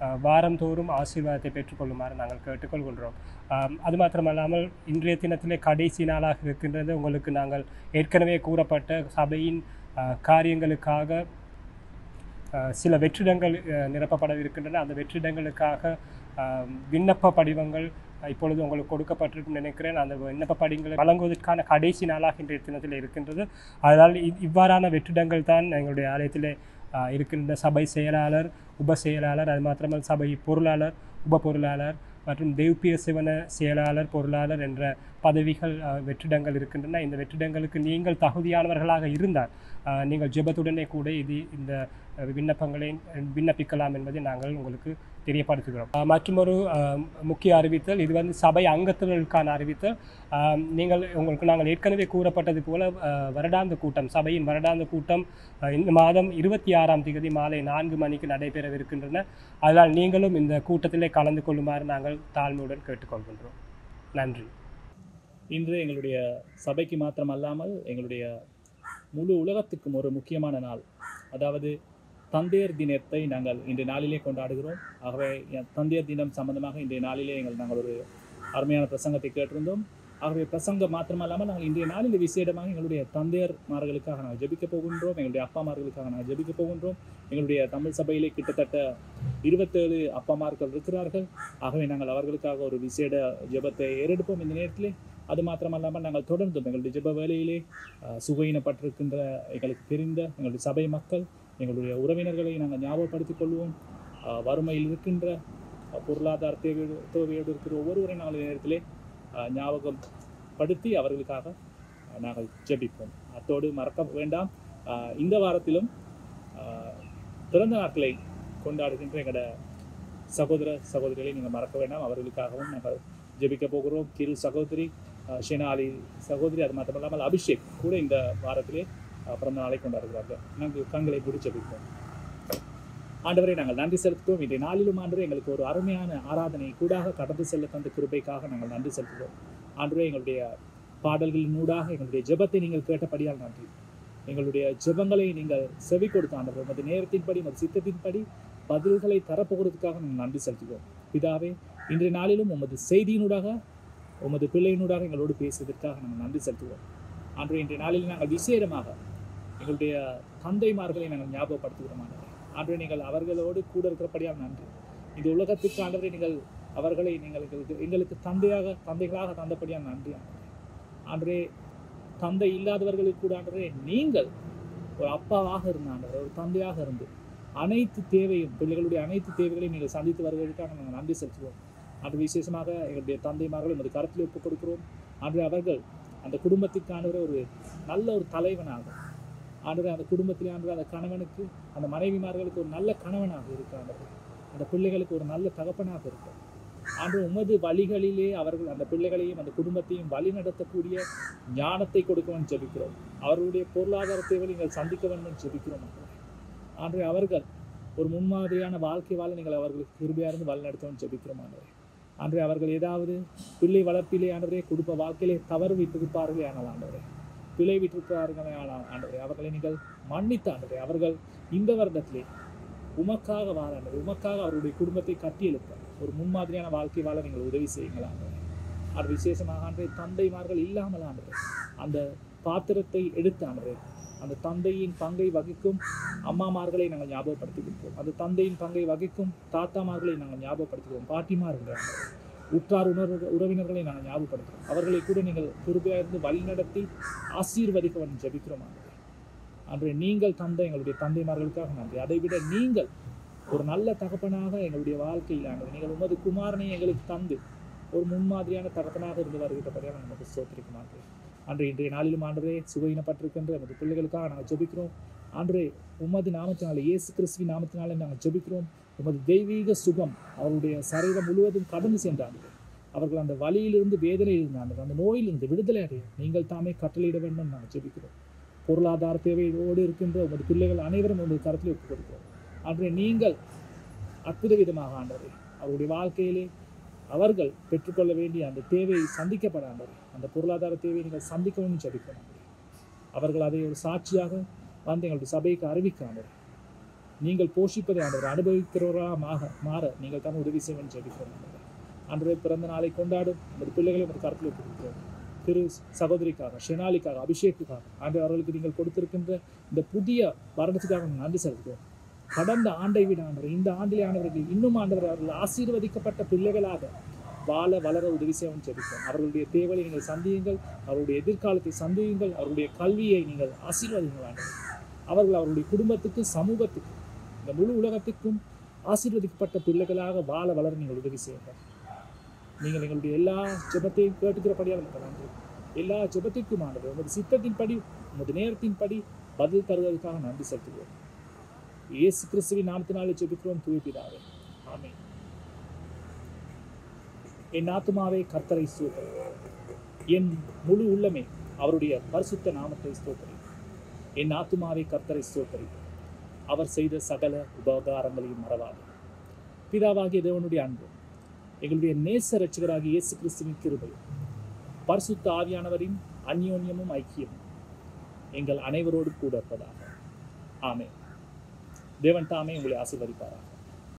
அஹ், வாரந்தோறும் ஆசீர்வாதத்தை பெற்றுக்கொள்ளுமாறு நாங்கள் கேட்டுக்கொள்கின்றோம் ஆம், அது மாத்திரமல்லாமல் இன்றைய தினத்திலே கடைசி நாளாக இருக்கின்றது உங்களுக்கு நாங்கள் ஏற்கனவே கூறப்பட்ட சபையின் அஹ், காரியங்களுக்காக அஹ், சில வெற்றிடங்கள் அஹ், நிரப்பப்பட இருக்கின்றன அந்த வெற்றிடங்களுக்காக அஹ், விண்ணப்ப படிவங்கள் இப்பொழுது உங்களுக்கு கொடுக்கப்பட்டிருக்கும் நினைக்கிறேன் அந்த விண்ணப்ப படிவங்களை வழங்குவதற்கான கடைசி நாளாக இன்றைய தினத்தில் இருக்கின்றது அதனால் இ- இவ்வாறான வெற்றிடங்கள் தான் எங்களுடைய ஆலயத்திலே அஹ், இருக்கின்ற சபை செயலாளர் உப செயலாளர் அது மாத்திரமல்ல சபை பொருளாளர் உப பொருளாளர் மற்றும் தேவ்பிய சிவன செயலாளர் பொருளாளர் என்ற பதவிகள் அஹ், வெற்றிடங்கள் இருக்கின்றன இந்த வெற்றிடங்களுக்கு நீங்கள் தகுதியானவர்களாக இருந்தால் அஹ், நீங்கள் ஜெபத்துடனே கூட இது இந்த அஹ், விண்ணப்பங்களை விண்ணப்பிக்கலாம் என்பதை நாங்கள் உங்களுக்கு தெரியப்படுத்துகிறோம் அஹ், மற்றுமொரு அஹ், முக்கிய அறிவித்தல் இது வந்து சபை அங்கத்தினருக்கான அறிவித்தல் அஹ், நீங்கள் உங்களுக்கு நாங்கள் ஏற்கனவே கூறப்பட்டது போல அஹ், வருடாந்த கூட்டம் சபையின் வருடாந்த கூட்டம் அஹ், இந்த மாதம் இருபத்தி ஆறாம் தேதி மாலை நான்கு மணிக்கு நடைபெறவிருக்கின்றன அதனால் நீங்களும் இந்த கூட்டத்திலே கலந்து கொள்ளுமாறு நாங்கள் தாழ்மையுடன் கேட்டுக்கொள்கின்றோம் நன்றி இன்று எங்களுடைய சபைக்கு மாத்திரமல்லாமல் எங்களுடைய முழு உலகத்துக்கும் ஒரு முக்கியமான நாள் அதாவது தந்தையர் தினத்தை நாங்கள் இன்றைய நாளிலே கொண்டாடுகிறோம் ஆகவே என் தந்தையர் தினம் சம்பந்தமாக இன்றைய நாளிலே எங்கள் நாங்கள் ஒரு அருமையான பிரசங்கத்தை கேட்டிருந்தோம் ஆகவே பிரசங்கம் மாத்திரமல்லாமல் நாங்கள் இன்றைய நாளில் விசேடமாக எங்களுடைய தந்தையர்மார்களுக்காக நாங்கள் ஜெபிக்க போகின்றோம் எங்களுடைய அப்பாமார்களுக்காக நாங்கள் ஜெபிக்க போகின்றோம் எங்களுடைய தமிழ் சபையிலே கிட்டத்தட்ட இருபத்தேழு அப்பாமார்கள் இருக்கிறார்கள் ஆகவே நாங்கள் அவர்களுக்காக ஒரு விசேட ஜெபத்தை ஏறெடுப்போம் இந்த நேரத்திலே அது மாத்திரமல்லாமல் நாங்கள் தொடர்ந்தும் எங்களுடைய ஜெப வேலையிலே அஹ், சுகையினப்பட்டிருக்கின்ற எங்களுக்கு தெரிந்த எங்களுடைய சபை மக்கள் எங்களுடைய உறவினர்களை நாங்கள் ஞாபகப்படுத்திக் கொள்வோம் அஹ், வறுமையில் இருக்கின்ற அஹ், பொருளாதார தேவையோடு தேவையோடு இருக்கிற ஒவ்வொருவரை நாங்கள் இந்த நேரத்திலே அஹ், ஞாபகம் படுத்தி அவர்களுக்காக அஹ், நாங்கள் ஜெபிப்போம் அத்தோடு மறக்க வேண்டாம் அஹ், இந்த வாரத்திலும் அஹ், பிறந்த நாட்களை கொண்டாடுகின்ற எங்களோட சகோதர சகோதரிகளை நீங்கள் மறக்க வேண்டாம் அவர்களுக்காகவும் நாங்கள் ஜெபிக்க போகிறோம் கிரு சகோதரி அஹ், ஷெனாலி சகோதரி அது மட்டுமல்லாமல் அபிஷேக் கூட இந்த வாரத்திலே அஹ், பிறந்த நாளை கொண்டாடுகிறார்கள் நாங்கள் கண்களை மூடி ஜெபிப்போம் ஆண்டவரை நாங்கள் நன்றி செலுத்துவோம் இன்றைய நாளிலும் ஆண்டவரே எங்களுக்கு ஒரு அருமையான ஆராதனை கூடாக கடந்து செல்ல தந்த கிருபைக்காக நாங்கள் நன்றி செலுத்துவோம் ஆண்டவரே எங்களுடைய பாடல்களின் ஊடாக எங்களுடைய ஜெபத்தை நீங்கள் கேட்டபடியால் நன்றி எங்களுடைய ஜெபங்களை நீங்கள் செவி கொடுத்த ஆண்டவர் உமது நேரத்தின்படி உமது சித்தத்தின்படி பதில்களை தரப்போகிறதுக்காக நாங்கள் நன்றி செலுத்துவோம் பிதாவே இன்றைய நாளிலும் உமது செய்தியினூடாக உமது பிள்ளையினூடாக எங்களோடு பேசுவதற்காக நாங்கள் நன்றி செலுத்துவோம் அன்று இன்றைய நாளில் நாங்கள் விசேடமாக எங்களுடைய தந்தைமார்களை நாங்கள் ஞாபகப்படுத்துகிறோம் ஆண்டவரே ஆண்டவரே நீங்கள் அவர்களோடு கூட இருக்கிறபடியாக நன்றி இந்த உலகத்துக்கு ஆண்டவரே நீங்கள் அவர்களை நீங்கள் எங்களுக்கு எங்களுக்கு தந்தையாக தந்தைகளாக தந்தபடியாக நன்றி ஆண்டவரே ஆண்டவரே தந்தை இல்லாதவர்களுக்கு கூட ஆண்டவரே நீங்கள் ஒரு அப்பாவாக இருந்த ஆண்டவரே ஒரு தந்தையாக இருந்து அனைத்து தேவையும் பிள்ளைகளுடைய அனைத்து தேவைகளையும் நீங்கள் சந்தித்து வருவதற்காக நாங்கள் நன்றி செலுத்துவோம் அன்று விசேஷமாக எங்களுடைய தந்தைமார்கள் உமது கருத்தில் ஒப்புக் கொடுக்கிறோம் அன்று அவர்கள் அந்த குடும்பத்திற்கானவரை ஒரு நல்ல ஒரு தலைவனாக ஆண்டு அந்த குடும்பத்திலே ஆண்டு அந்த கணவனுக்கு அந்த மனைவிமார்களுக்கு ஒரு நல்ல கணவனாக இருக்காங்க அந்த பிள்ளைகளுக்கு ஒரு நல்ல தகப்பனாக இருக்கும் ஆண்டு உமது வழிகளிலே அவர்கள் அந்த பிள்ளைகளையும் அந்த குடும்பத்தையும் வழி நடத்தக்கூடிய ஞானத்தை கொடுக்கவும் ஜெபிக்கிறோம் அவர்களுடைய பொருளாதார தேவை நீங்கள் சந்திக்க வேண்டும் ஜெபிக்கிறோம் ஆண்டு அவர்கள் ஒரு முன்மாதிரியான வாழ்க்கை வாழ நீங்கள் அவர்களுக்கு கிருபையாக இருந்து வழி நடத்தவும் ஜெபிக்கிறோம் ஆண்டவரே அன்று அவர்கள் ஏதாவது பிள்ளை வளர்ப்பிலே ஆண்டவரே குடும்ப வாழ்க்கையிலே தவறு விட்டிருப்பார்களே ஆனால் ஆண்டவரே பிழை விட்டிருப்பார்களே ஆனால் ஆண்டவரே அவர்களை நீங்கள் மன்னித்த ஆண்டவரே அவர்கள் இந்த வருடத்திலே உமக்காக வாழ ஆண்டவரே உமக்காக அவருடைய குடும்பத்தை கட்டியெழுப்ப ஒரு முன்மாதிரியான வாழ்க்கை வாழ நீங்கள் உதவி செய்யுங்கள் ஆண்டவரே அது விசேஷமாக ஆண்டவரே தந்தைமார்கள் இல்லாமல் ஆண்டவரே அந்த பாத்திரத்தை எடுத்து ஆண்டவரே அந்த தந்தையின் பங்கை வகிக்கும் அம்மாமார்களை நாங்கள் ஞாபகப்படுத்திக்கிட்டோம் அந்த தந்தையின் பங்கை வகிக்கும் தாத்தாமார்களை நாங்கள் ஞாபகப்படுத்துகிறோம் பாட்டிமார்களை உற்றார் உணர்வு உறவினர்களை நாங்கள் ஞாபகப்படுத்துகிறோம் அவர்களை கூட நீங்கள் கிருபையாக இருந்து வழி நடத்தி ஆசீர்வதிக்க வேண்டும் ஜெபிக்கிறோம் ஆண்டவரே அன்றைய நீங்கள் தந்த எங்களுடைய தந்தைமார்களுக்காக நன்றி அதை விட நீங்கள் ஒரு நல்ல தகப்பனாக எங்களுடைய வாழ்க்கையில் ஆண்டவர் நீங்கள் உமது குமாரனை எங்களுக்கு தந்து ஒரு முன்மாதிரியான தகப்பனாக இருந்து வருகின்றபடியாக நாங்கள் நமக்கு சோத்திரிக்க மாட்டேன் அன்று இன்றைய நாளிலும் ஆண்டவரே சுகையினப்பட்டிருக்கின்ற எமது பிள்ளைகளுக்காக நாங்கள் ஜெபிக்கிறோம் அன்றே உமது நாமத்தினால இயேசு கிறிஸ்துவின் நாமத்தினாலே நாங்கள் ஜெபிக்கிறோம் உமது தெய்வீக சுகம் அவருடைய சரீரம் முழுவதும் கடந்து சென்றார்கள் அவர்கள் அந்த வலியிலிருந்து வேதனையில் இருந்தார்கள் அந்த நோயிலிருந்து விடுதலை அடைய நீங்கள் தாமே கட்டளையிட வேண்டும் நாங்கள் ஜெபிக்கிறோம் பொருளாதார தேவையோடு இருக்கின்ற உமது பிள்ளைகள் அனைவரும் உமது கருத்தில் ஒப்புக் கொடுக்கிறோம் அன்றே நீங்கள் அற்புத விதமாக ஆண்டவரே அவருடைய வாழ்க்கையிலே அவர்கள் பெற்றுக்கொள்ள வேண்டிய அந்த தேவையை சந்திக்கப்படாண்டவர் அந்த பொருளாதார தேவையை நீங்கள் சந்திக்கவும் ஜபிக்கணும் அவர்கள் அதை ஒரு சாட்சியாக வந்து எங்களுடைய சபைக்கு அறிவிக்காண்டவர் நீங்கள் போஷிப்பதை ஆண்டவர் அனுபவிக்கிறவராக மாற மாற நீங்கள் தான் உதவி செய்வேன் ஜெபிக்கிறோம் ஆண்டவரே. ஆண்டவரே பிறந்த நாளை கொண்டாடும் நமது பிள்ளைகளை ஒரு கருத்தில் கொடுக்கிறோம் திரு சகோதரிக்காக ஷெனாலிக்காக அபிஷேக்குக்காக ஆண்டு அவர்களுக்கு நீங்கள் கொடுத்திருக்கின்ற இந்த புதிய வருடத்துக்காக நாங்கள் நன்றி செலுத்துகிறோம் கடந்த ஆண்டை விட ஆண்டவர் இந்த ஆண்டிலே ஆண்டவர்கள் இன்னும் ஆண்டவர் அவர்கள் ஆசீர்வதிக்கப்பட்ட பிள்ளைகளாக வாழ வளர உதவி செய்யவும் ஜெபிக்கிறோம் அவர்களுடைய தேவையை நீங்கள் சந்தியுங்கள் அவருடைய எதிர்காலத்தை சந்தியுங்கள் அவருடைய கல்வியை நீங்கள் ஆசீர்வதிங்கள் ஆண்டவர் அவர்கள் அவருடைய குடும்பத்துக்கு சமூகத்துக்கு இந்த முழு உலகத்துக்கும் ஆசீர்வதிக்கப்பட்ட பிள்ளைகளாக வாழ வளர நீங்கள் உதவி செய்யுங்கள் நீங்கள் எங்களுடைய எல்லா ஜெபத்தையும் கேட்டுக்கிறபடியால் உங்களுக்கு நன்றி எல்லா ஜெபத்திற்கும் ஆண்டவர் உமது சித்தத்தின்படி உமது நேரத்தின்படி பதில் தருவதற்காக நன்றி செலுத்துகிறோம் இயேசு கிறிஸ்துவின் நாமத்தினாலே ஜெபிக்கிறோம் தூய்பிதாவே ஆமென் என் ஆத்துமாவே கர்த்தரை ஸ்தோத்திரி என் முழு உள்ளமே அவருடைய பரிசுத்த நாமத்தை ஸ்தோத்திரி என் ஆத்துமாவே கர்த்தரை ஸ்தோத்திரி அவர் செய்த சகல உபகாரங்களையும் மறவாது பிதாவாகிய தேவனுடைய அன்பு எங்களுடைய நேச ரட்சகராகிய இயேசு கிறிஸ்துவின் கிருபை பரிசுத்த ஆவியானவரின் அந்யோன்யமும் ஐக்கியமும் எங்கள் அனைவரோடு கூட இருப்பதாக ஆமென் தேவன் தாமே உங்களை ஆசீர்வதிப்பாராக